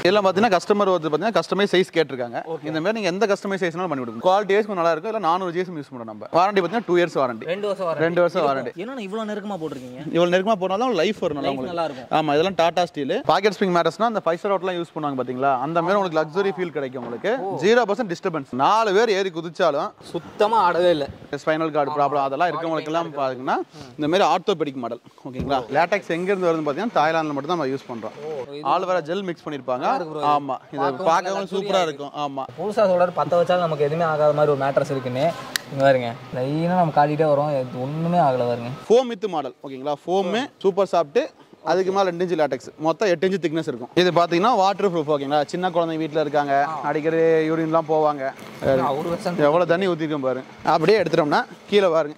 இதெல்லாம் பார்த்தீங்கன்னா கஸ்டமர் வந்து பார்த்தீங்கன்னா கஸ்டமைஸ் சைஸ் கேட்டிருக்காங்க இந்த மாதிரி நீங்கள் எந்த கஸ்டமைஸ் சைஸ்னாலும் பண்ணி கொடுக்கும் குவாலிட்டி வைஸ் கொஞ்சம் நல்லா இருக்கும் இல்லை நானூறு ஜிஎஸ் யூஸ் பண்ணணும் நம்ம வாரண்டி பார்த்தீங்கன்னா டூ இயர்ஸ் வாரண்டி ரெண்டு வருஷம் வர ரெண்டு வருஷம் வாரண்டி என்னன்னா இவ்வளோ நெருக்கமாக போட்டிருக்கீங்க இவ்வளோ நெருக்கமாக போனால் தான் லைஃப் வரும் நல்லா லைஃப் உங்களுக்கு நல்லா இருக்கும் ஆமா இதெல்லாம் டாடா ஸ்டீல் பாக்கெட் ஸ்ப்ரிங் மேட்டர்ஸ்னா அந்த ஃபைவ் ஸ்டார் ஹோட்டலாம் யூஸ் பண்ணுவாங்க பாத்தீங்களா அந்த மாதிரி உங்களுக்கு லக்ஸரி ஃபீல் கிடைக்கும் உங்களுக்கு ஜீரோ பர்சன்ட் டிஸ்டர்பன்ஸ் நாலு பேர் ஏறி குதிச்சாலும் சுத்தமாக ஆடவே இல்லை ஸ்பைனல் கார்டு ப்ராப்ளம் அதெல்லாம் இருக்கவங்களுக்கு எல்லாம் பாத்தீங்கன்னா இந்த மாதிரி ஆர்த்தோபெடிக் மாடல் ஓகேங்களா லேட்டக்ஸ் எங்க இருந்து வருதுன்னு பாத்தீங்கன்னா தாய்லாந்துல மட்டும் தான் நம்ம யூஸ் பண்றோம் ஆல் வேற ஜெல் மிக்ஸ் பண்ணிருப்பாங்க ஆமா இது பார்க்கவும் சூப்பரா இருக்கும் ஆமா புதுசாக சொல்கிறாரு பற்ற வச்சாலும் நமக்கு எதுவுமே ஆகாத மாதிரி ஒரு மேட்ரஸ் இருக்குன்னு இங்கே பாருங்க லைனாக நம்ம காட்டிகிட்டே வரோம் இது ஒன்றுமே ஆகலை பாருங்க ஃபோம் வித் மாடல் ஓகேங்களா ஃபோமு சூப்பர் சாஃப்ட் அதுக்கு மேலே ரெண்டு இன்ச்சு லேட்டக்ஸ் மொத்தம் எட்டு இன்ச்சு திக்னஸ் இருக்கும் இது பார்த்தீங்கன்னா வாட்டர் ப்ரூஃப் ஓகேங்களா சின்ன குழந்தைங்க வீட்டில் இருக்காங்க அடிக்கடி யூரின்லாம் போவாங்க ஒரு வருஷம் எவ்வளோ தண்ணி ஊற்றிருக்கோம் பாருங்க அப்படியே எடுத்துட்டோம்னா கீழே பாருங்க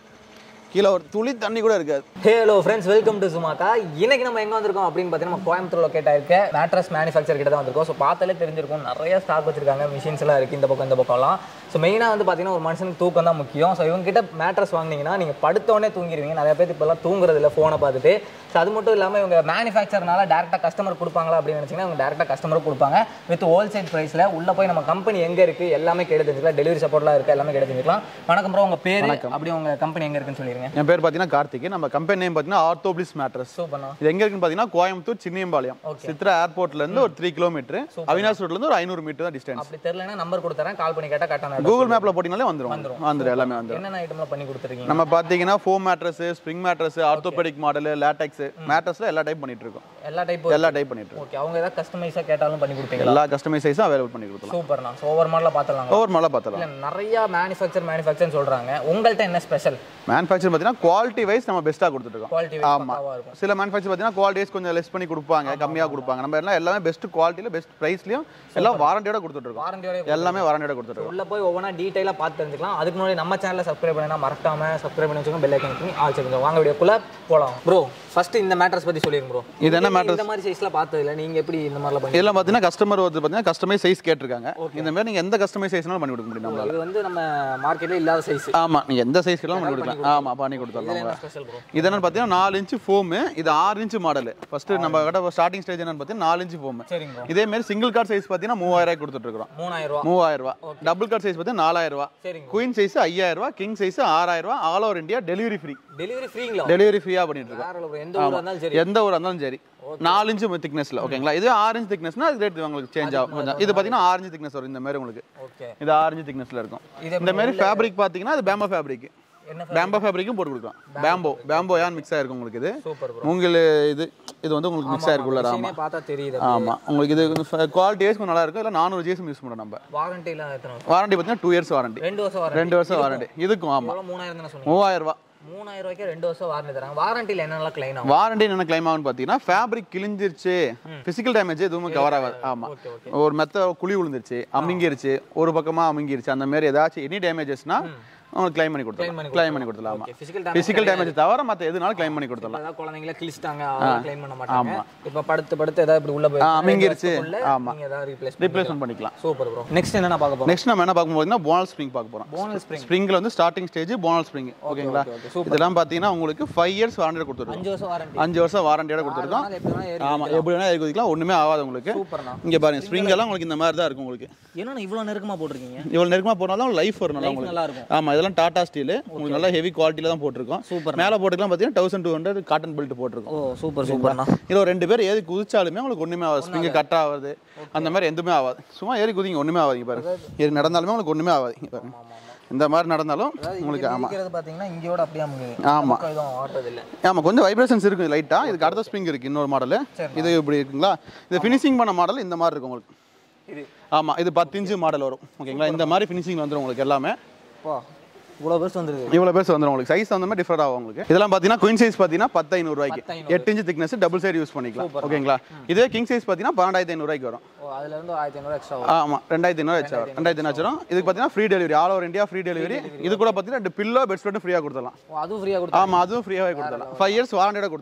கீழே ஒரு துளி தண்ணி கூட இருக்காது ஹலோ ஃப்ரெண்ட்ஸ் வெல்கம் டு சுமாக்கா இன்னைக்கு நம்ம எங்க வந்திருக்கோம் அப்படின்னு பார்த்தீங்கன்னா நம்ம கோயம்புத்தூர் லொக்கேட் ஆயிருக்க மேட்ரஸ் மேனுஃபேக்சர் கிட்ட தான் வந்திருக்கோம் ஸோ பார்த்தாலே தெரிஞ்சிருக்கும் நிறைய ஸ்டாக் வச்சிருக்காங்க மிஷின்ஸ் எல்லாம் இருக்கு இந்த பக்கம் இந்த பக்கம்லாம் ஸோ மெயினாக வந்து பார்த்தீங்கன்னா ஒரு மனுஷனுக்கு தூக்கம் தான் முக்கியம் ஸோ இவங்க கிட்ட மேட்ரஸ் வாங்குனீங்கன்னா நீங்க படுத்தோடனே தூங்கிடுவீங்க நிறைய பேர் இப்போல்லாம் தூங்குறது இல்லை ஃபோனை பார்த்துட்டு ஸோ அது மட்டும் இல்லாமல் இவங்க மேனுஃபேக்சர்னால டேரெக்டாக கஸ்டமர் கொடுப்பாங்களா அப்படின்னு நினச்சிங்கன்னா இவங்க டேரெக்டாக கஸ்டமர் கொடுப்பாங்க வித் ஹோல்சேல் ப்ரைஸில் உள்ள போய் நம்ம கம்பெனி எங்கே இருக்குது எல்லாமே கேட்டு தெரிஞ்சுக்கலாம் டெலிவரி சப்போர்ட்லாம் இருக்குது எல்லாமே கேட்டு தெரிஞ்சுக்கலாம் வணக்கம் ப்ரோ உங்கள் பேர் அப்படி உங்க கம்பெனி எங்கே இருக்குன்னு சொல்லிடுங்க என் பேர் பார்த்தீங்கன்னா கார்த்திக் நம்ம கம்பெனி நேம் பார்த்தீங்கன்னா ஆர்த்தோபிளிஸ் மேட்ரஸ் சூப்பர்ண்ணா இது எங்க இருக்குன்னு பார்த்தீங்கன்னா கோயம்புத்தூர் சின்னியம்பாளையம் சித்ரா ஏர்போர்ட்ல இருந்து ஒரு த்ரீ கிலோமீட்டர் அவினாஷ் ரோட்ல இருந்து ஒரு ஐநூறு மீட்டர் தான் டிஸ்டன்ஸ் அப்படி தெரியலனா நம்பர் கொடுத்துறேன் கால் பண்ணி கேட்டா கரெக்டான கூகுள் மேப்ல போட்டீங்கனாலே வந்துரும் வந்துரும் எல்லாமே வந்துரும் என்னென்ன ஐட்டம்லாம் பண்ணி கொடுத்துருக்கீங்க நம்ம பாத்தீங்கன்னா foam mattress spring mattress orthopaedic model latex மேட்ரஸ்ல எல்லா டைப் பண்ணிட்டு இருக்கோம் எல்லா டைப் எல்லா டைப் பண்ணிட்டு இருக்கோம் ஓகே அவங்க ஏதாவது கஸ்டமைஸா கேட்டாலும் பண்ணி கொடுப்பீங்களா எல்லா கஸ்டமைஸ் சைஸும் அவைலபிள் பண்ணி கொடுக்கலாம் சூப்பர்ண்ணா ஸோ ஒவ்வொரு மாடலாக பார்த்துடலாங்க ஒவ்வொரு மாடலாக பார்த்தலாம் இல்ல நிறைய மேனுஃபேக்சர் மேனுஃபேக்சர் சொல்றாங்க உங்கள்கிட்ட என்ன ஸ்பெஷல் மேனுஃபேக்சர் பார்த்தீங்கன்னா குவாலிட்டி வைஸ் நம்ம பெஸ்ட்டாக கொடுத்துருக்கோம் குவாலிட்டி ஆமா இருக்கும் சில மேனுஃபேக்சர் பார்த்தீங்கன்னா குவாலிட்டி வைஸ் கொஞ்சம் லெஸ் பண்ணி கொடுப்பாங்க கம்மியாக கொடுப்பாங்க நம்ம எல்லாம் எல்லாமே பெஸ்ட் குவாலிட்டியில் பெஸ்ட் ப்ரைஸ்லையும் எல்லாம் வாரண்டியோட கொடுத்துட்டு இருக்கோம் வாரண்டியோட எல்லாமே வாரண்டியோட கொடுத்துட்டு இருக்கோம் உள்ள போய் ஒவ்வொன்றா டீடைலாக பார்த்து தெரிஞ்சுக்கலாம் அதுக்கு முன்னாடி நம்ம சேனலை சப்ஸ்கிரைப் பண்ணா மறக்காம சப்ஸ்கிரைப் பண்ணி வச்சுக்கோங்க பெல் ஐக்கன் பண்ணி ஆல் செக் வாங்க வீடியோக்குள்ள போலாம் ப்ரோ ஃபர்ஸ்ட் இந்த மேட்டர்ஸ் பத்தி சொல்லிருங்க ப்ரோ இது என்ன இந்த மாதிரி சைஸ்ல பார்த்தது இல்ல நீங்க எப்படி இந்த மாதிரிலாம் பண்ணி இதெல்லாம் பார்த்தீங்கன்னா கஸ்டமர் வந்து பார்த்தீங்கன்னா கஸ்டமைஸ் சைஸ் கேட்டிருக்காங்க இந்த மாதிரி நீங்கள் எந்த கஸ்டமைஸ் சைஸ்னாலும் பண்ணி கொடுக்க முடியும் நம்மளால இது வந்து நம்ம மார்க்கெட்ல இல்லாத சைஸ் ஆமா நீங்க எந்த சைஸ்க்கெல்லாம் பண்ணி கொடுக்கலாம் ஆமா பண்ணி கொடுத்துடலாம் என்ன ஸ்பெஷல் ப்ரோ இது என்னன்னு பார்த்தீங்கன்னா நாலு இன்ச்சு ஃபோமு இது ஆறு இன்ச்சு மாடல் ஃபர்ஸ்ட் நம்ம கிட்ட ஸ்டார்டிங் ஸ்டேஜ் என்னன்னு பார்த்தீங்கன்னா நாலு இன்ச்சு ஃபோமு சரிங்க ப்ரோ இதே மாதிரி சிங்கிள் கார்ட் சைஸ் பார்த்தீங்கன்னா மூவாயிரம் ரூபாய் கொடுத்துட்டு இருக்கோம் மூணாயிரம் ரூபா மூவாயிரம் ரூபாய் டபுள் கார்ட் சைஸ் பார்த்தீங்கன்னா நாலாயிரம் ரூபாய் சரிங்க குயின் சைஸ் ஐயாயிரம் ரூபாய் கிங் சைஸ் ஆறாயிரம் ரூபாய் all over India delivery free delivery ஃப்ரீங்களா டெலிவரி ஃப்ரீயா பண்ணிட்டு இருக்கோம் வேற level. எந்த ஊரா இருந்தாலும் சரி எந்த ஊரா இருந்தாலும் சரி நாலு இன்ச்சு திக்னஸ்ல ஓகேங்களா இது ஆறு இன்ச் திக்னஸ்னா அது ரேட் உங்களுக்கு சேஞ்ச் ஆகும் கொஞ்சம் இது பார்த்தீங்கன்னா ஆறு இன்ச் திக்னஸ் வரும் இந்த மாதிரி உங்களுக்கு ஓகே இது ஆறு இன்ச் திக்னஸ்ல இருக்கும் இது இந்த மாதிரி ஃபேப்ரிக் பார்த்தீங்கன்னா அது பேம்போ ஃபேப்ரிக் என்ன பேம்போ ஃபேப்ரிக்கும் போட்டு கொடுக்கலாம் பேம்போ பேம்போ யான் மிக்ஸ் ஆயிருக்கும் உங்களுக்கு இது சூப்பர் ப்ரோ மூங்கில் இது இது வந்து உங்களுக்கு மிக்ஸ் ஆயிருக்கும் உள்ள ஆமா பார்த்தா தெரியுது ஆமா உங்களுக்கு இது குவாலிட்டி வைஸ் கொஞ்சம் நல்லா இருக்கும் இல்லை நானூறு ஜிஎஸ் யூஸ் பண்ணணும் நம்ம வாரண்டிலாம் எத்தனை வருஷம்? வாரண்டி பார்த்தீங்கன்னா டூ இயர்ஸ் வாரண்டி ரெண்டு வருஷம் வாரண்டி ரெண்டு வருஷம் வாரண்டி இதுக்கும் ஆமா எவ்வளோ மூணாயிரம் தானே சொன்னீங்க மூவாயிரம் ரூபாய் மூணாயிரம் ரூபாய்க்கு ரெண்டு வருஷம் வாரண்டி தராங்க வாரண்டியில் என்னெல்லாம் கிளைம் ஆகும் வாரண்டி என்ன கிளைம் ஆகும்னு பார்த்தீங்கன்னா ஃபேப்ரிக் கிழிஞ்சிருச்சு பிசிக்கல் டேமேஜ் எதுவுமே கவர் ஆகாது ஆமா ஓகே ஓகே ஒரு மெத்த குழி விழுந்துருச்சு அமுங்கிருச்சு ஒரு பக்கமா அமுங்கிருச்சு அந்த மாதிரி ஏதாச்சும் எனி டேமேஜஸ்னா உங்களுக்கு கிளைம் பண்ணி கொடுத்துடலாம் பண்ணி கிளைம் பண்ணி கொடுத்துடலாம் ஆமா ஓகே ஃபிசிக்கல் பிசிக்கல் டேமேஜ் தவிர மற்ற எதுனாலும் கிளைம் பண்ணி கொடுத்துடலாம் ஏதாவது குழந்தைங்கள கிழிச்சிட்டாங்க அவங்க கிளைம் பண்ண மாட்டாங்க இப்போ படுத்து படுத்து ஏதாவது இப்படி உள்ள போய் ஆ, அமுங்கிருச்சு. ஆமா. நீங்க ஏதாவது ரீப்ளேஸ் ரீப்ளேஸ்மெண்ட் பண்ணிக்கலாம் சூப்பர் ப்ரோ நெக்ஸ்ட் என்னென்ன பார்க்க போறோம் நெக்ஸ்ட் நம்ம என்ன பார்க்க போறோம்னா போனல் ஸ்ப்ரிங் பார்க்க போறோம் போனல் ஸ்ப்ரிங் ஸ்ப்ரிங்ல வந்து ஸ்டார்டிங் ஸ்டேஜ் போனல் ஸ்ப்ரிங் ஓகேங்களா ஓகே சூப்பர் இதெல்லாம் பார்த்தீங்கன்னா உங்களுக்கு ஃபைவ் இயர்ஸ் வாரண்டி கொடுத்துருக்கோம் அஞ்சு வருஷம் வாரண்டி அஞ்சு வருஷம் வாரண்டியோட கொடுத்துருக்கோம் எப்படி வேணா ஏறி ஆமா எப்படி வேணா ஏறி குதிக்கலாம் ஒண்ணுமே ஆகாது உங்களுக்கு சூப்பர்ண்ணா இங்க பாருங்க ஸ்ப்ரிங் எல்லாம் உங்களுக்கு இந்த மாதிரி தான் இருக்கும் உங்களுக்கு என்னண்ணா இவ்வளோ நெருக்கமா போட்டிருக்கீங்க இவ்வளவு நெருக்கமா போனால் தான் லைஃப் வரும் நல்லா உங்களுக்கு நல்லா இருக்கும் ஆமா இதெல்லாம் டாடா ஸ்டீல் உங்களுக்கு நல்லா ஹெவி குவாலிட்டியில தான் போட்டிருக்கோம் சூப்பர் மேல போட்டுக்கலாம் பார்த்தீங்கன்னா thousand two hundred cotton belt போட்டிருக்கோம் ஓ சூப்பர் சூப்பர்ண்ணா இதுல ஒரு ரெண்டு பேர் ஏறி குதிச்சாலுமே உங்களுக்கு ஒண்ணுமே ஆகாது ஸ்ப்ரிங் கட் ஆகாது அந்த மாதிரி எதுவுமே ஆகாது சும்மா ஏறி குதிங்க ஒண்ணுமே ஆகாதீங்க பாருங்க ஏறி நடந்தாலுமே உங்களுக்கு ஒண்ணுமே ஆகாது இங்க பாருங்க இந்த மாதிரி நடந்தாலும் உங்களுக்கு ஆமா இருக்கிறது பார்த்தீங்கன்னா இங்கேயோட அப்படியே அமுங்குது ஆமா பக்கம் எதுவும் ஆடுறது இல்லை ஆமா கொஞ்சம் வைப்ரேஷன்ஸ் இருக்கு லைட்டா இதுக்கு அடுத்த ஸ்ப்ரிங் இருக்கு இன்னொரு மாடல் இது இப்படி இருக்குங்களா இது ஃபினிஷிங் பண்ண மாடல் இந்த மாதிரி இருக்கும் உங்களுக்கு இது ஆமா இது பத்து இன்ச்சு மாடல் வரும் ஓகேங்களா இந்த மாதிரி ஃபினிஷிங் வந்துரும் உங்களுக்கு எல்லாமே பா இவ்வளோ பெருசு வந்துருக்கு இவ்வளோ பேர் வந்துடும் உங்களுக்கு சைஸ் அந்த மாதிரி டிஃபர் ஆகும் உங்களுக்கு இதெல்லாம் பார்த்தீங்கன்னா குயின் சைஸ் பார்த்தீங்கன்னா பத்து ஐநூறுவாய்க்கு எட்டு inch thickness double side use பண்ணிக்கலாம் ஓகேங்களா இதே கிங் சைஸ் பார்த்தீங்கன்னா பன்னெண்டாயிரத்தி ஐநூறுவாய்க்கு வரும் ஓ அதுல இருந்து ஆயிரத்தி ஐநூறு எக்ஸ்ட்ரா வரும் ஆமா ரெண்டாயிரத்தி ஐநூறு வச்சு வரும் ரெண்டாயிரத்தி ஐநூறு வச்சிரும் இதுக்கு பார்த்தீங்கன்னா free delivery all over India free delivery இது கூட பார்த்தீங்கன்னா ரெண்டு பில்லோ பெட் ஸ்பெட்டும் ஃப்ரீயாக கொடுத்துடலாம் ஓ அதுவும் ஃப்ரீயாக கொடுத்தா ஆமா அதுவும் ஃப்ரீயாகவே கொடுத்துடலாம் ஃபைவ் இயர்ஸ் வாரண்டியோட கொடுத்துடலாம்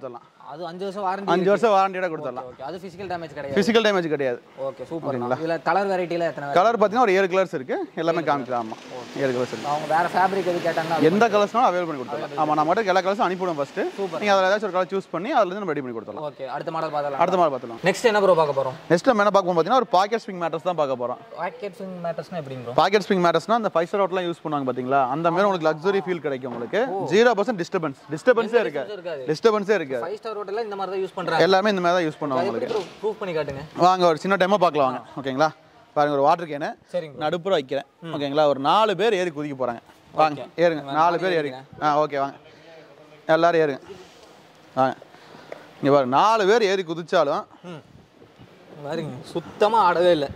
அது அஞ்சு வருஷம் வாரண்டி அஞ்சு வருஷம் வாரண்டியோட கொடுத்துடலாம் ஓகே அது ஃபிசிக்கல் டேமேஜ் கிடையாது ஃபிசிக்கல் டேமேஜ் கிடையாது ஓகே சூப்பர் இதுல கலர் வெரைட்டில எத்தனை variety? கலர் பார்த்தீங்கன்னா ஒரு ஏழு கலர்ஸ் இருக்கு எல்லாமே காமிக்கலாம் ஆமாம் ஏழு கலர்ஸ் இருக்கு அவங்க வேற ஃபேப்ரிக் எது கேட்டாங்கன்னா எந்த கலர்ஸ்னாலும் அவைல் பண்ணி கொடுத்துடலாம் ஆமாம் நம்ம மட்டும் எல்லா கலர்ஸும் அனுப்பிவிடுவோம் ஃபர்ஸ்ட் நீங்கள் அதில் ஏதாச்சும் ஒரு கலர் சூஸ் பண்ணி அதுலேருந்து நம்ம ரெடி பண்ணி கொடுத்துடலாம் ஓகே அடுத்த மாடல் பார்த்தலாம் அடுத்த மாதிரி பார்த்துலாம் நெக்ஸ்ட் என்ன ப்ரோ பார்க்க போறோம் நெக்ஸ்ட் நம்ம என்ன பார்க்க பார்த்தீங்கன்னா ஒரு பாக்கெட் ஸ்ப்ரிங் மேட்டர்ஸ் தான் பார்க்க போகிறோம் பாக்கெட் ஸ்விங் மேட்டர்ஸ்னா எப்படிங்க ப்ரோ பாக்கெட் ஸ்ப்ரிங் மேட்டர்ஸ்னா அந்த ஃபைவ் ஸ்டார் யூஸ் பண்ணுவாங்க பார்த்தீங்களா அந்த மாதிரி உங்களுக்கு லக்ஸரி ஃபீல் கிடைக்கும் உங்களுக்கு ஜீரோ பர்சன்ட் டிஸ்டர்பன்ஸ் டிஸ்டர்பன்ஸே இருக்கு இருக்காது டிஸ்டர்பன்ஸே இருக்கு ஃபைவ் ஸ்டார் ஹோட்டல்ல இந்த மாதிரி தான் யூஸ் பண்றாங்க எல்லாமே இந்த மாதிரி தான் யூஸ் பண்ணுவாங்க உங்களுக்கு ப்ரூஃப் பண்ணி காட்டுங்க வாங்க ஒரு சின்ன டைமாக பார்க்கலாம் வாங்க ஓகேங்களா பாருங்க ஒரு வாட்டர் கேனு சரிங்க நடுப்புற வைக்கிறேன் ஓகேங்களா ஒரு நாலு பேர் ஏறி குதிக்க போகிறாங்க வாங்க ஏறுங்க நாலு பேர் ஏறுங்க ஆ ஓகே வாங்க எல்லாரும் ஏறுங்க வாங்க இங்கே பாருங்க நாலு பேர் ஏறி குதிச்சாலும் ம் பாருங்க சுத்தமா ஆடவே இல்லை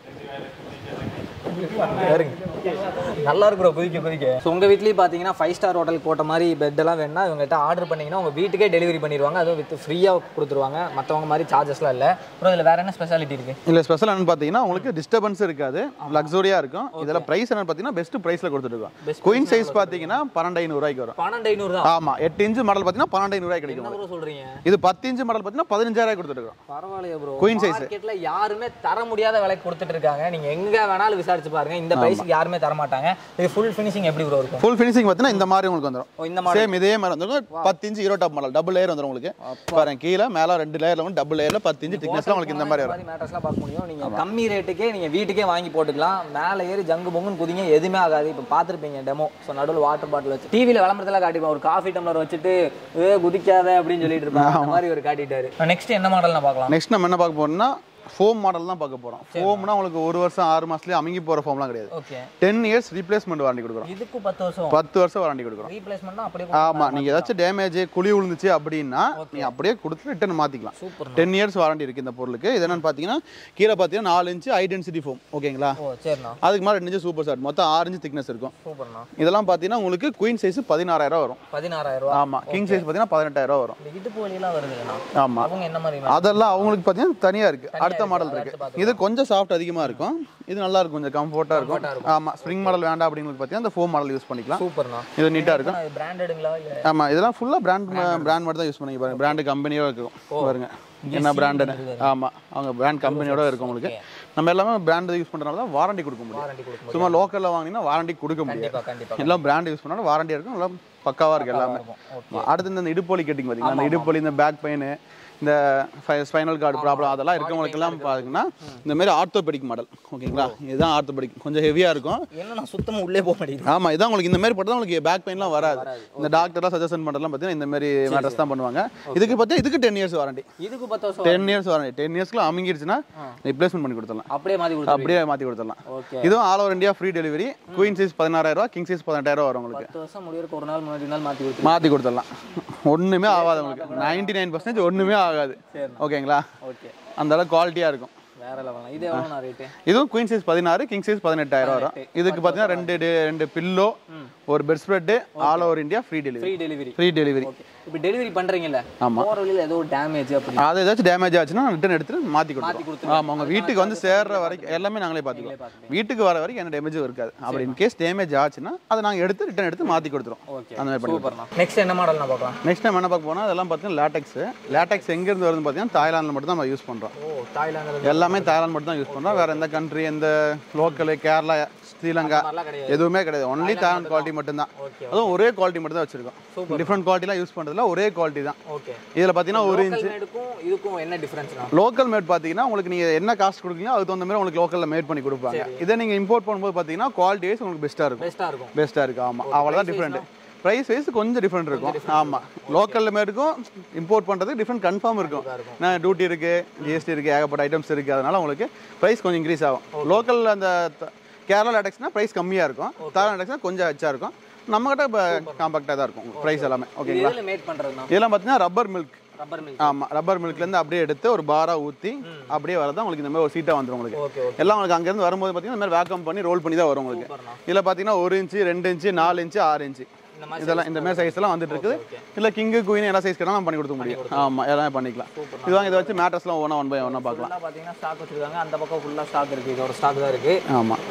பாருங்க நல்லா இருக்கு ப்ரோ குதிக்க குதிக்க ஸோ உங்கள் வீட்லேயும் பார்த்தீங்கன்னா ஃபைவ் ஸ்டார் ஹோட்டல் போட்ட மாதிரி பெட் எல்லாம் வேணா இவங்ககிட்ட ஆர்டர் பண்ணீங்கன்னா உங்கள் வீட்டுக்கே டெலிவரி பண்ணிடுவாங்க அதுவும் வித் ஃப்ரீயாக கொடுத்துருவாங்க மற்றவங்க மாதிரி சார்ஜஸ்லாம் இல்லை ப்ரோ இதில் வேற என்ன ஸ்பெஷாலிட்டி இருக்கு இல்லை ஸ்பெஷல் என்னன்னு பார்த்தீங்கன்னா உங்களுக்கு டிஸ்டர்பன்ஸ் இருக்காது லக்ஸூரியாக இருக்கும் இதில் ப்ரைஸ் என்னன்னு பார்த்தீங்கன்னா பெஸ்ட் ப்ரைஸில் கொடுத்துருக்கோம் குயின் சைஸ் பார்த்தீங்கன்னா பன்னெண்டு ஐநூறுரூவாய்க்கு வரும் பன்னெண்டு ஐநூறு தான் ஆமாம் எட்டு இன்ச்சு மாடல் பார்த்தீங்கன்னா பன்னெண்டு ஐநூறுவாய் கிடைக்கும் என்ன ப்ரோ சொல்றீங்க இது பத்து இன்ச்சு மாடல் பார்த்தீங்கன்னா பதினஞ்சாயிரம் கொடுத்துருக்கோம் பரவாயில்லையே ப்ரோ Queen size. மார்க்கெட்ல யாருமே தர முடியாத விலைக்கு கொடுத்துட்டு இருக்காங்க நீங்க எங்க வேணாலும் விசாரிச்சு பாருங்க இந்த பிரைஸ்க்கு யாருமே தர மாட்டாங்க இது ஃபுல் ஃபினிஷிங் எப்படி ப்ரோ இருக்கும் ஃபுல் ஃபினிஷிங் பார்த்தீங்கன்னா இந்த மாதிரி உங்களுக்கு வந்துடும் ஓ இந்த மாதிரி சேம் இதே மாதிரி வந்துடும் பத்து inch hero top model double layer வந்துடும் உங்களுக்கு பாருங்க கீழே மேலே ரெண்டு லேயர்ல வந்து டபுள் லேயர்ல பத்து இன்ச்சு திக்னஸ்ல உங்களுக்கு இந்த மாதிரி வரும் மேட்டர்ஸ்லாம் பார்க்க முடியும் நீங்க கம்மி ரேட்டுக்கே நீங்க வீட்டுக்கே வாங்கி போட்டுக்கலாம் மேலே ஏறி ஜங்கு பொங்குன்னு குதிங்க எதுவுமே ஆகாது இப்போ பார்த்துருப்பீங்க டெமோ ஸோ நடுவில் வாட்டர் பாட்டில் வச்சு டிவியில் விளம்பரத்தில் காட்டிப்போம் ஒரு காஃபி டம்ளர் வச்சுட்டு ஏ குதிக்காத அப்படின்னு சொல்லிட்டு இருப்பாங்க அந்த மாதிரி ஒரு காட்டிட்டாரு நெக்ஸ்ட் என்ன மாடல் நான் பார்க்கலாம் நெக்ஸ்ட் நம்ம என்ன பார்க்க போறோம்னா ஃபோம் மாடல் தான் பார்க்க போறோம் ஃபோம்னா உங்களுக்கு ஒரு வருஷம் ஆறு மாசத்துலயே அமுங்கி போற ஃபோம்லாம் கிடையாது okay ten years replacement warranty கொடுக்குறோம் இதுக்கும் பத்து வருஷம் பத்து வருஷம் வாரண்டி கொடுக்குறோம் ரீப்ளேஸ்மெண்ட்னா அப்படியே ஆமா நீங்க ஏதாச்சும் டேமேஜ் குழி விழுந்துச்சு அப்படின்னா நீங்க அப்படியே கொடுத்து ரிட்டர்ன் மாத்திக்கலாம் சூப்பர் டென் இயர்ஸ் வாரண்டி இருக்கு இந்த பொருளுக்கு இது என்னன்னு பாத்தீங்கன்னா கீழே பாத்தீங்கன்னா நாலு இன்ச்சு ஹை டென்சிட்டி ஃபோம் ஓகேங்களா ஓ சரிண்ணா அதுக்கு மேலே ரெண்டு இன்ச்சு சூப்பர் ஷாட் மொத்தம் ஆறு இன்ச்சு திக்னஸ் இருக்கும் சூப்பர்ண்ணா இதெல்லாம் பாத்தீங்கன்னா உங்களுக்கு குயின் சைஸ் பதினாறாயிரம் வரும் பதினாறாயிரம் ரூபா ஆமா கிங் சைஸ் பாத்தீங்கன்னா பதினெட்டாயிரம் ரூபா வரும் இந்த இடுப்பு வலியெல்லாம் வருதுண்ணா ஆமா அவங்க என்ன மாதிரி அதெல்லாம் அவங்களுக்கு பார்த்தீங்கன்னா தனியாக இருக்கு அடுத்த இருக்கு, மாடல் அதை இருக்கு அடுத்து இது கொஞ்சம் சாஃப்ட் அதிகமாக இருக்கும் இது நல்லா இருக்கும் கொஞ்சம் கம்ஃபர்ட்டாக இருக்கும் ஆமா ஸ்ப்ரிங் மாடல் வேண்டாம் அப்படிங்களுக்கு பார்த்தீங்கன்னா இந்த ஃபோம் மாடல் யூஸ் பண்ணிக்கலாம் சூப்பர்ண்ணா இது நீட்டாக இருக்கும் இது பிராண்டடுங்களா இல்லை ஆமா இதெல்லாம் ஃபுல்லாக பிராண்ட் பிராண்ட் மட்டும் தான் யூஸ் பண்ணி பாருங்க பிராண்டு கம்பெனியோட இருக்கும் பாருங்க என்ன பிராண்டுன்னு ஆமா அவங்க பிராண்ட் கம்பெனியோட இருக்கும் உங்களுக்கு நம்ம எல்லாமே பிராண்ட் யூஸ் பண்றதுனால தான் வாரண்டி கொடுக்க முடியும் வாரண்டி கொடுக்கும் சும்மா லோக்கல்ல வாங்கினீங்கன்னா வாரண்டி கொடுக்க முடியாது கண்டிப்பா கண்டிப்பா எல்லாம் பிராண்ட் யூஸ் பண்ணாலும் வாரண்டி இருக்கும் எல்லாம் பக்காவா இருக்கு எல்லாமே இருக்கும் அடுத்து இந்த இடுப்பொலி கேட்டிங்க பார்த்தீங்களா அந்த இடுப்பொலி இந்த பேக் பெயின் இந்த ஸ்பைனல் கார்டு ப்ராப்ளம் அதெல்லாம் இருக்கவங்களுக்கு எல்லாம் பார்த்தீங்கன்னா இந்த மாதிரி ஆர்த்தோபெடிக் மாடல் ஓகேங்களா இதுதான் ஆர்த்தோபெடிக் கொஞ்சம் ஹெவியாக இருக்கும் என்ன நான் சுத்தமா உள்ளே போக மாட்டேங்குது ஆமா இதான் உங்களுக்கு இந்த மாதிரி போட்டால் உங்களுக்கு பேக் பெயின்லாம் வராது இந்த டாக்டர்லாம் சஜஷன் பண்ணுறதுலாம் பார்த்தீங்கன்னா இந்த மாதிரி மேட்டர்ஸ் தான் பண்ணுவாங்க இதுக்கு பார்த்தா இதுக்கு டென் இயர்ஸ் வாரண்டி இதுக்கு பத்து வருஷம் டென் இயர்ஸ் வாரண்டி டென் இயர்ஸ்க்குள்ள அமுங்கிடுச்சுன்னா ரிப்ளேஸ்மெண்ட் பண்ணி கொடுத்துடலாம் அப்படியே மாதிரி கொடுத்து அப்படியே மாற்றி கொடுத்துடலாம் ஓகே இதுவும் all over India free delivery queen size பதினாறாயிரம் ரூபா கிங் சைஸ் பதினெட்டாயிரம் ரூபா வரும் உங்களுக்கு பத்து வருஷம் முடியறதுக்கு ஒரு நாள் முன்னாடி நாள் மாத்தி கொடுத்து மாற்றி கொடுத்துடலாம் ஒன்றுமே ஆகாது உங்களுக்கு நைன்டி நைன் பர்சன்டேஜ் ஒன்றுமே ஆகாது சரிண்ணா. ஓகேங்களா ஓகே அந்த அளவுக்கு குவாலிட்டியாக இருக்கும் வேற லெவல் இது எவ்வளோ ரேட்டு இதுவும் குயின் சைஸ் பதினாறு கிங் சைஸ் பதினெட்டாயிரம் வரும் இதுக்கு பார்த்தீங்கன்னா ரெண்டு de- ரெண்டு பில்லோ ஒரு bedspread all over India free delivery free delivery free delivery okay இப்போ டெலிவரி பண்றீங்கல்ல ஆமா. போற வழியில ஏதோ டேமேஜ் அப்படி அது ஏதாச்சும் டேமேஜ் ஆச்சுன்னா ரிட்டர்ன் எடுத்துட்டு மாற்றி மாத்தி கொடுத்துருவோம் ஆமாம் உங்கள் வீட்டுக்கு வந்து சேர்ற வரைக்கும் எல்லாமே நாங்களே பார்த்துக்குவோம் வீட்டுக்கு வர வரைக்கும் எந்த டேமேஜும் இருக்காது அப்படி இன் கேஸ் டேமேஜ் ஆச்சுன்னா அதை நாங்கள் எடுத்து ரிட்டர்ன் எடுத்து மாற்றி கொடுத்துருவோம் ஓகே அந்த மாதிரி பண்ணி சூப்பர்ண்ணா நெக்ஸ்ட் என்ன மாடல் நான் பார்க்கலாம் நெக்ஸ்ட் நம்ம என்ன பார்க்க போனால் அதெல்லாம் பார்த்தீங்கன்னா லேட்டக்ஸ் லேட்டக்ஸ் எங்கேருந்து வருதுன்னு பார்த்தீங்கன்னா தாய்லாந்தில் மட்டும் தான் நம்ம யூஸ் பண்ணுறோம் ஓ தாய்லாந்து எல்லாமே தாய்லாந்து மட்டும் தான் யூஸ் பண்ணுறோம் வேறு எந்த கண்ட்ரி எந்த லோக்கலு கேரளா ஸ்ரீலங்கா மாதிரிலாம் கிடையாது எதுவுமே கிடையாது ஒன்லி தாய்லாந்து குவாலிட்டி மட்டும்தான் ஓகே அதுவும் ஒரே குவாலிட்டி மட்டும் தான் வச்சிருக்கோம் டிஃப்ரெண்ட் குவாலிட்டிலாம் யூஸ் பண்ணுறதுல ஒரே குவாலிட்டி தான் ஓகே இதில் பார்த்தீங்கன்னா ஒரு லோக்கல் மேடுக்கும் இதுக்கும் என்ன டிஃபரன்ஸ்னா லோக்கல் மேட் பார்த்தீங்கன்னா உங்களுக்கு நீங்கள் என்ன காஸ்ட் கொடுக்குறீங்களோ அதுக்கு தகுந்த மாதிரி உங்களுக்கு லோக்கலில் மேட் பண்ணி கொடுப்பாங்க இதே நீங்கள் இம்போர்ட் பண்ணும்போது பார்த்தீங்கன்னா குவாலிட்டி வைஸ் உங்களுக்கு பெஸ்ட்டாக இருக்கும் பெஸ்ட்டாக இருக்கும் பெஸ்ட்டாக இருக்கும் ஆமாம் அவ்வளோதான் டிஃப்ரெண்ட் ப்ரைஸ் வைஸ் கொஞ்சம் டிஃப்ரெண்ட் இருக்கும் ஆமாம் லோக்கலில் மேடுக்கும் இம்போர்ட் பண்ணுறதுக்கு டிஃப்ரெண்ட் கன்ஃபார்ம் இருக்கும் நான் டியூட்டி இருக்குது ஜிஎஸ்டி இருக்குது ஏகப்பட்ட ஐட்டம்ஸ் இருக்குது அதனால உங்களுக்கு ப்ரைஸ் கொஞ்சம் இன்க்ரீஸ் ஆகும் லோக்கலில் அந்த த- கேரளா லேட்டக்ஸ்னா ப்ரைஸ் கம்மியாக இருக்கும் தாய்லாந்து லேட்டக்ஸ்னா கொஞ்சம் ஹெச்சாக இருக்கும் நம்மகிட்ட இப்போ காம்பாக்டாக தான் இருக்கும் ப்ரைஸ் எல்லாமே ஓகேங்களா இதில் மேட் பண்ணுறதுனா இதெல்லாம் பார்த்தீங்கன்னா ரப்பர் மில்க் ரப்பர் மில்க் ஆமாம் ரப்பர் மில்க்லேருந்து அப்படியே எடுத்து ஒரு பாராக ஊற்றி அப்படியே வரதான் உங்களுக்கு இந்த மாதிரி ஒரு சீட்டாக வந்துடும் உங்களுக்கு ஓகே ஓகே எல்லாம் உங்களுக்கு அங்கேருந்து வரும்போது பார்த்தீங்கன்னா இந்த மாதிரி வேக்கம் பண்ணி ரோல் பண்ணி தான் வரும் உங்களுக்கு சூப்பர்ண்ணா இதில் பார்த்தீங்கன்னா ஒரு இன்ச்சு ரெண்டு இன்ச்சு நாலு இன்ச்சு ஆறு இன்ச்சு இந்த மாதிரி இதெல்லாம் இந்த மாதிரி சைஸ் எல்லாம் வந்துட்டு இருக்குது ஓகே இல்லை கிங்கு குயின் எல்லா சைஸ் நம்ம பண்ணி கொடுக்க முடியும் ஆமாம் எல்லாமே பண்ணிக்கலாம் சூப்பர்ண்ணா. இது வாங்க இதை வச்சு மேட்டர்ஸ்லாம் ஒன்றா ஒன் பை ஒன்றா பார்க்கலாம் ஃபுல்லாக பார்த்தீங்கன்னா ஸ்டாக் வச்சிருக்காங்க அந்த பக்கம் ஃபுல்லாக ஸ்டாக் இருக்குது இது ஒரு ஸ்டாக் தான் இருக்குது ஆமாம்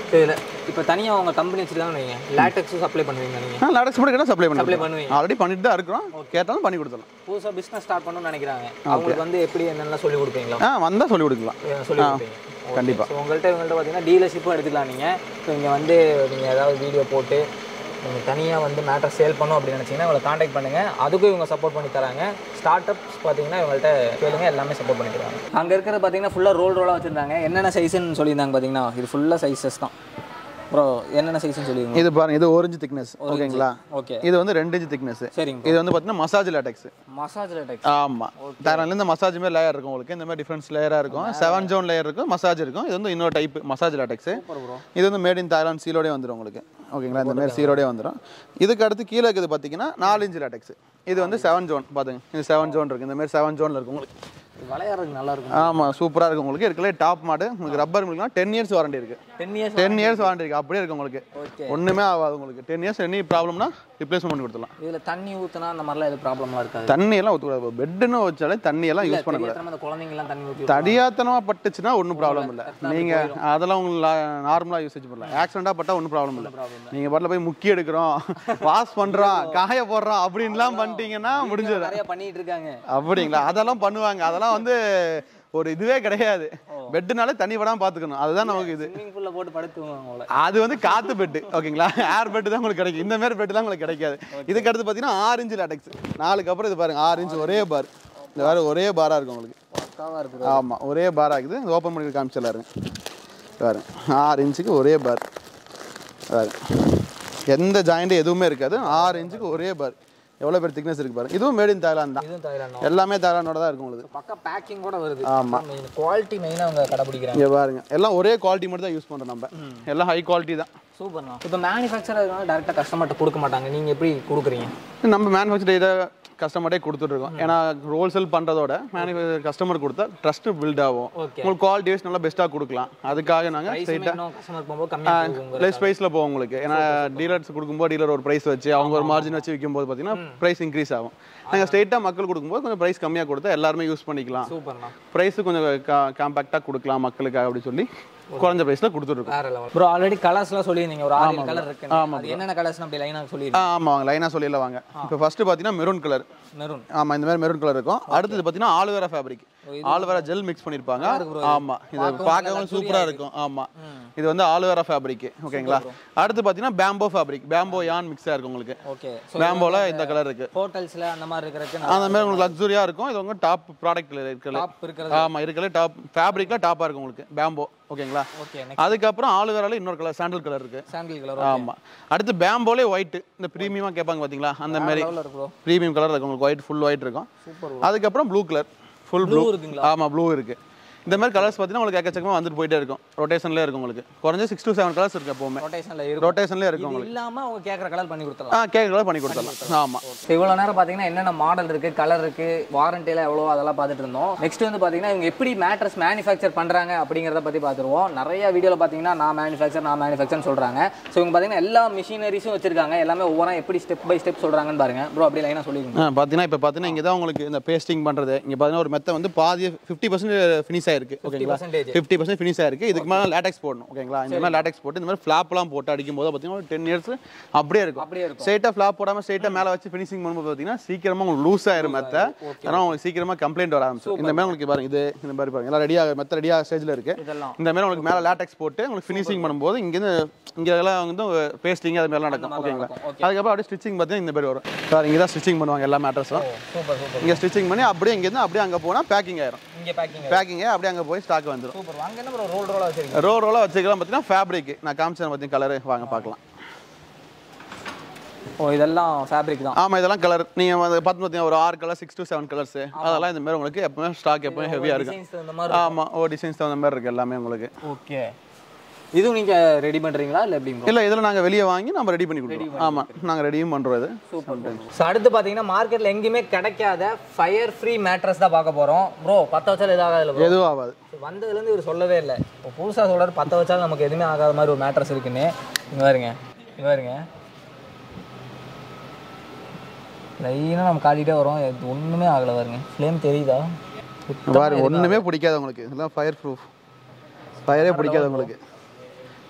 இதில் இப்போ தனியாக உங்க கம்பெனி வச்சிருக்காங்கன்னு வைங்க லேட்டக்ஸும் சப்ளை பண்ணுவீங்க நீங்கள் ஆ லேட்டக்ஸ் மட்டும் கேட்டால் சப்ளை சப்ளை பண்ணி பண்ணுவீங்க ஆல்ரெடி பண்ணிட்டு தான் இருக்கிறோம் கேட்டாலும் பண்ணி கொடுத்துடலாம் புதுசாக பிஸ்னஸ் ஸ்டார்ட் பண்ணணும்னு நினைக்கிறாங்க அவங்களுக்கு வந்து எப்படி என்னென்ன சொல்லி கொடுப்பீங்களா ஆ வந்தால் சொல்லி கொடுக்கலாம் சொல்லி கொடுப்பீங்க கண்டிப்பா. ஸோ உங்கள்கிட்ட இவங்கள்ட்ட பார்த்தீங்கன்னா டீலர்ஷிப்பும் எடுத்துக்கலாம் நீங்கள் ஸோ இங்கே வந்து நீங்கள் ஏதாவது வீடியோ போட்டு நீங்கள் தனியாக வந்து மேட்டர் சேல் பண்ணும் அப்படின்னு நினச்சிங்கன்னா இவங்களை காண்டாக்ட் பண்ணுங்கள் அதுக்கும் இவங்க சப்போர்ட் பண்ணி தராங்க ஸ்டார்ட் அப்ஸ் பார்த்தீங்கன்னா இவங்கள்ட்ட கேளுங்க எல்லாமே சப்போர்ட் பண்ணி தராங்க அங்கே இருக்கிறது பார்த்தீங்கன்னா ஃபுல்லாக ரோல் ரோலாக வச்சுருந்தாங்க என்னென்ன சைஸ்ன்னு சொல்லியிருந்தாங்க பார்த்தீங்கன்னா இது ஃபுல்லாக சைஸஸ் தான் அப்புறம் என்னென்ன சைஸ்ன்னு சொல்லிடுங்க இது பாருங்க இது ஒரு இன்ச் திக்னஸ் ஓகேங்களா ஓகே இது வந்து ரெண்டு இன்ச் திக்னஸ் சரிங்க இது வந்து பார்த்தீங்கன்னா மசாஜ் லேட்டக்ஸ் மசாஜ் லேட்டக்ஸ் ஆமா தரல இந்த மசாஜ் மாதிரி லேயர் இருக்கும் உங்களுக்கு இந்த மாதிரி டிஃபரன்ஸ் லேயரா இருக்கும் செவன் ஜோன் லேயர் இருக்கும் மசாஜ் இருக்கும் இது வந்து இன்னொரு டைப் மசாஜ் லேட்டக்ஸ் ப்ரோ இது வந்து மேட் இன் தாய்லாந்து சீலோடே வந்துடும் உங்களுக்கு ஓகேங்களா இந்த மாதிரி சீலோடே வந்துடும் இதுக்கு அடுத்து கீழே இருக்குது பார்த்தீங்கன்னா நாலு இன்ச் லேட்டக்ஸ் இது வந்து செவன் ஜோன் பாத்துங்க இது செவன் ஜோன் இருக்கு இந்த மாதிரி செவன் ஜோன்ல இருக்கும் உங்களுக்கு விளையாடுறதுக்கு நல்லா இருக்கும் ஆமா சூப்பரா இருக்கு உங்களுக்கு இருக்கல டாப் மாடு உங்களுக்கு ரப்பர் மில்க்னா டென் இயர்ஸ் வாரண்டி இருக்கு ten years ten years warranty இருக்கு அப்படியே இருக்கு உங்களுக்கு ஓகே ஒண்ணுமே ஆகாது உங்களுக்கு டென் இயர்ஸ் எனி ப்ராப்ளம்னா ரிப்ளேஸ்மெண்ட் பண்ணி கொடுத்துடலாம் இதில் தண்ணி ஊற்றினா அந்த மாதிரிலாம் எதுவும் ப்ராப்ளம்லாம் இருக்காது தண்ணி எல்லாம் ஊற்றக்கூடாது பெட்டுன்னு வச்சாலே தண்ணி எல்லாம் யூஸ் பண்ணக்கூடாது தெரியாதனமா அந்த குழந்தைங்கலாம் தண்ணி ஊற்றி தடியாத்தனமா பட்டுச்சுன்னா ஒன்றும் ப்ராப்ளம் இல்லை நீங்க அதெல்லாம் உங்களுக்கு நார்மலா யூசேஜ் பண்ணலாம் ஆக்சிடென்டா பட்டா ஒன்றும் ப்ராப்ளம் இல்லை நீங்க பாட்டில் போய் முக்கி எடுக்கிறோம் வாஷ் பண்றோம் காய போடுறோம் அப்படின்லாம் பண்ணிட்டீங்கன்னா முடிஞ்சது நிறைய பண்ணிட்டு இருக்காங்க அப்படிங்களா அதெல்லாம் பண்ணுவாங்க அதெல்லாம் வந்து ஒரு இதுவே கிடையாது பெட்டுனாலே தண்ணி படாம பாத்துக்கணும் அதுதான் நமக்கு இது ஸ்விம்மிங் பூல்ல போட்டு படுத்துவாங்க அவங்கள அது வந்து காத்து பெட்டு ஓகேங்களா ஏர் பெட்டு தான் உங்களுக்கு கிடைக்கும் இந்த மாதிரி பெட்டு தான் உங்களுக்கு கிடைக்காது இதுக்கு அடுத்து பார்த்தீங்கன்னா ஆறு இன்ச்சு லேட்டக்ஸ் நாலுக்கு அப்புறம் இது பாருங்க ஆறு இன்ச் ஒரே பார் இந்த வேற ஒரே பாரா இருக்கும் உங்களுக்கு பக்காவா இருக்குது ஆமா ஒரே பார் ஆகுது ஓப்பன் பண்ணி காமிச்சிடலாருங்க பாருங்க ஆறு இன்ச்சுக்கு ஒரே பார் பாருங்க எந்த ஜாயிண்ட் எதுவுமே இருக்காது ஆறு இன்ச்சுக்கு ஒரே பார் எவ்வளோ பேர் திக்னஸ் இருக்கு பாருங்க இதுவும் மேட் இன் தாய்லாந்து தான் இதுவும் தாய்லாந்து எல்லாமே தாய்லாண்டோட தான் இருக்கும் உங்களுக்கு பக்கா பேக்கிங் கூட வருது ஆமா. குவாலிட்டி மெயினாக அவங்க கடைபிடிக்கிறாங்க இங்க பாருங்க எல்லாம் ஒரே குவாலிட்டி மட்டும் தான் யூஸ் பண்றோம் நம்ம எல்லாம் ஹை குவாலிட்டி தான் சூப்பர்ண்ணா இப்போ மேனுஃபேக்சர் அதனால டேரெக்டாக கஸ்டமர்கிட்ட கொடுக்க மாட்டாங்க நீங்கள் எப்படி கொடுக்குறீங்க நம்ம மேனுஃபேக்சர் இதை கஸ்டமர்டே கொடுத்துட்ருக்கோம் ஏன்னா ஹோல்சேல் பண்ணுறதோட மேனுஃபேக்சர் கஸ்டமர் கொடுத்தா ட்ரஸ்ட் பில்ட் ஆகும் ஓகே உங்களுக்கு குவாலிட்டி வைஸ் நல்லா பெஸ்ட்டாக கொடுக்கலாம் அதுக்காக நாங்கள் ப்ரைஸ் இன்னும் கஸ்டமர் போகும்போது கம்மியாக போகுங்க ப்ளஸ் ப்ரைஸில் போகும் உங்களுக்கு ஏன்னா டீலர்ஸ் கொடுக்கும்போது டீலர் ஒரு ப்ரைஸ் வச்சு அவங்க ஒரு மார்ஜின் வச்சு விற்கும்போது பார்த்தீங்கன்னா ப்ரைஸ் இன்க்ரீஸ் ஆகும் நாங்கள் ஸ்ட்ரெயிட்டாக மக்கள் கொடுக்கும்போது கொஞ்சம் ப்ரைஸ் கம்மியாக கொடுத்தா எல்லாருமே யூஸ் பண்ணிக்கலாம் சூப்பர்ண்ணா ப்ரைஸ் கொஞ்சம் காம்பேக்டாக கொடுக்கலாம் மக்களுக்காக அப்படி சொல்லி குறைஞ்ச ப்ரைஸில் கொடுத்துட்ருக்கோம் வேற லெவல் ப்ரோ ஆல்ரெடி கலர்ஸ்லாம் சொல்லியிருந்தீங்க ஒரு ஆறு கலர் இருக்கு அது என்னென்ன கலர்ஸ் அப்படி லைனாக சொல்லிடுங்க ஆ ஆமாம் வாங்க லைனாக சொல்லிடல வாங்க இப்போ ஃபஸ்ட்டு பார்த்தீங்கன்னா மெரூன் கலர் மெரூன் ஆமா இந்த மாதிரி மெரூன் கலர் இருக்கும் அடுத்தது பார்த்தீங்கன்னா aloe vera fabric aloe vera gel mix பண்ணிருப்பாங்க ஆமா இது பார்க்கவும் சூப்பரா இருக்கும் ஆமா இது வந்து ஆலுவேரா ஃபேப்ரிக் ஓகேங்களா அடுத்து பார்த்தீங்கன்னா பேம்போ ஃபேப்ரிக் பேம்போ யான் மிக்ஸாக இருக்கும் உங்களுக்கு ஓகே பேம்போல இந்த கலர் இருக்கு ஹோட்டல்ஸில் அந்த மாதிரி இருக்கிறதுக்கு அந்த மாதிரி உங்களுக்கு லக்ஸுரியா இருக்கும் இது உங்க டாப் ப்ராடக்ட்ல இருக்கல டாப் இருக்கிறது ஆமா இருக்கல டாப் ஃபேப்ரிக்ல டாப்பா இருக்கும் உங்களுக்கு பேம்போ ஓகேங்களா ஓகே அதுக்கப்புறம் ஆலுவேரால இன்னொரு கலர் சாண்டல் கலர் இருக்கு சாண்டில் கலர் ஆமா அடுத்து பேம்போலே ஒயிட் இந்த ப்ரீமியமா கேட்பாங்க பாத்தீங்களா அந்த மாதிரி லெவலில் இருக்கு ப்ரோ ப்ரீமியம் கலர் இருக்கும் உங்களுக்கு ஒயிட் ஃபுல் ஒயிட் இருக்கும் சூப்பர் அதுக்கப்புறம் blue colour full blue blue இருக்குங்களா ஆமா ப்ளூ இருக்கு இந்த மாதிரி கலர்ஸ் பார்த்தீங்கன்னா உங்களுக்கு எக்கச்சக்கமா வந்துட்டு போயிட்டே இருக்கும் ரொட்டேஷன்லேயே இருக்கும் உங்களுக்கு குறைஞ்ச சிக்ஸ் டு செவன் கலர்ஸ் இருக்கு எப்பவுமே ரொட்டேஷனில் இருக்கும் ரொட்டேஷன்லேயே இருக்கும் இது உங்களுக்கு இல்லாம அவங்க கேட்குற கலர் பண்ணி கொடுத்துடலாம் ஆ கேக் கலர் பண்ணி கொடுத்துடலாம் ஆமா இப்போ இவ்வளோ நேரம் பார்த்தீங்கன்னா என்னென்ன மாடல் இருக்கு கலர் இருக்கு வாரண்டியில் எவ்வளோ அதெல்லாம் பார்த்துட்டு இருந்தோம் நெக்ஸ்ட் வந்து பார்த்தீங்கன்னா இவங்க எப்படி மேட்ரஸ் மேனுஃபேக்சர் பண்ணுறாங்க அப்படிங்கிறத பற்றி பார்த்துருவோம் நிறைய வீடியோவில் பார்த்தீங்கன்னா நான் மேனுஃபேக்சர் நான் மேனுஃபேக்சர்னு சொல்கிறாங்க ஸோ இவங்க பார்த்தீங்கன்னா எல்லா மிஷினரிஸும் வச்சிருக்காங்க எல்லாமே ஒவ்வொரு எப்படி ஸ்டெப் பை ஸ்டெப் சொல்கிறாங்கன்னு பாருங்க ப்ரோ அப்படி லைனாக சொல்லிருங்க ஆ பார்த்தீங்கன்னா இப்போ பார்த்தீங்கன்னா இங்கே தான் உங்களுக்கு இந்த பேஸ்டிங் பண்ணுறது இங்கே பார்த்தீங்கன்னா ஒரு மெத்த வந்து பாதி ஃபிஃப்டி பர்சன்ட் ஃபினிஷ் ஆயிருக்கு ஓகேங்களா பர்சன்டேஜ் ஃபிஃப்டி பர்சன்ட் ஃபினிஷ் ஆயிருக்கு இதுக்கு மேலே லேட்டக்ஸ் போடணும் ஓகேங்களா இந்த மாதிரி லேட்டக்ஸ் போட்டு இந்த மாதிரி ஃப்ளாப்லாம் போட்டு அடிக்கும் போது பார்த்தீங்கன்னா ஒரு டென் இயர்ஸ் அப்படியே இருக்கும் அப்படியே இருக்கும் ஸ்ட்ரைட்டாக ஃப்ளாப் போடாமல் ஸ்ட்ரைட்டாக மேலே வச்சு ஃபினிஷிங் பண்ணும்போது பார்த்தீங்கன்னா சீக்கிரமாக உங்களுக்கு லூஸ் ஆயிரும் மெத்த ஏன்னா உங்களுக்கு சீக்கிரமாக கம்ப்ளைண்ட் வர ஆரம்பிச்சு இந்த மாதிரி உங்களுக்கு பாருங்க இது இந்த மாதிரி பாருங்க எல்லாம் ரெடியாக மெத்த ரெடியாக ஸ்டேஜில் இருக்கு இதெல்லாம் இந்த மாதிரி உங்களுக்கு மேலே லேட்டக்ஸ் போட்டு உங்களுக்கு ஃபினிஷிங் பண்ணும்போது இங்கேருந்து இங்கே எல்லாம் வந்து பேஸ்டிங் அது மாதிரிலாம் நடக்கும் ஓகேங்களா ஓகே அதுக்கப்புறம் அப்படியே ஸ்டிச்சிங் பார்த்தீங்கன்னா இந்த மாதிரி வரும் சார் இங்கே தான் ஸ்டிச்சிங் பண்ணுவாங்க எல்லா மேட்ரஸும் சூப்பர் சூப்பர் இங்கே ஸ்டிச்சிங் பண்ணி அப்படியே இங்கேருந்து அப்படியே அங்கே போனால் பேக்கிங் ஆயிரும் இங்கே பேக்கிங் பேக்கிங் அப்படியே அங்கே போய் ஸ்டாக் வந்துடும் சூப்பர் வாங்க என்ன ப்ரோ ரோல் ரோலாக வச்சிருக்கீங்க ரோ ரோலாக வச்சுக்கலாம் பார்த்தீங்கன்னா ஃபேப்ரிக் நான் காமிச்சேன் பார்த்தீங்கன்னா கலரு வாங்க பார்க்கலாம் ஓ இதெல்லாம் ஃபேப்ரிக் தான் ஆமாம் இதெல்லாம் கலர் நீங்கள் வந்து பார்த்து பார்த்தீங்கன்னா ஒரு ஆறு colour six to seven colours அதெல்லாம் இந்த மாதிரி உங்களுக்கு எப்பவுமே ஸ்டாக் எப்பவுமே ஹெவியாக இருக்கும் டிசைன்ஸ் இந்த மாதிரி ஆமாம் ஓ டிசைன்ஸ் தகுந்த மாதிரி இருக்குது எல்லாமே உங்களுக்கு ஓகே இதுவும் நீங்க ரெடி பண்றீங்களா இல்ல எப்படி bro? இல்லை இதில் நாங்கள் வெளியே வாங்கி நம்ம ரெடி பண்ணி கொடுக்குறோம் ஆமாம் நாங்கள் ரெடியும் பண்ணுறோம் இது ஸோ அடுத்து பார்த்தீங்கன்னா மார்க்கெட்டில் எங்கேயுமே கிடைக்காத ஃபயர் ஃப்ரீ மேட்ரஸ் தான் பார்க்க போகிறோம் ப்ரோ பத்த வச்சாலும் எதுவும் ஆகாதுல்ல ப்ரோ எதுவும் ஆகாது வந்ததுலேருந்து இவர் சொல்லவே இல்லை இப்போ புதுசாக சொல்கிறார் பத்த வச்சாலும் நமக்கு எதுவுமே ஆகாத மாதிரி ஒரு மேட்ரஸ் இருக்குன்னு இங்க பாருங்க இங்க பாருங்க லைனாக நம்ம காட்டிகிட்டே வரோம் இது ஒன்றுமே ஆகலை பாருங்க ஃப்ளேம் தெரியுதா பாருங்க ஒன்றுமே பிடிக்காது உங்களுக்கு இதெல்லாம் ஃபயர் ப்ரூஃப் ஃபயரே பிடிக்காது உங்களுக்கு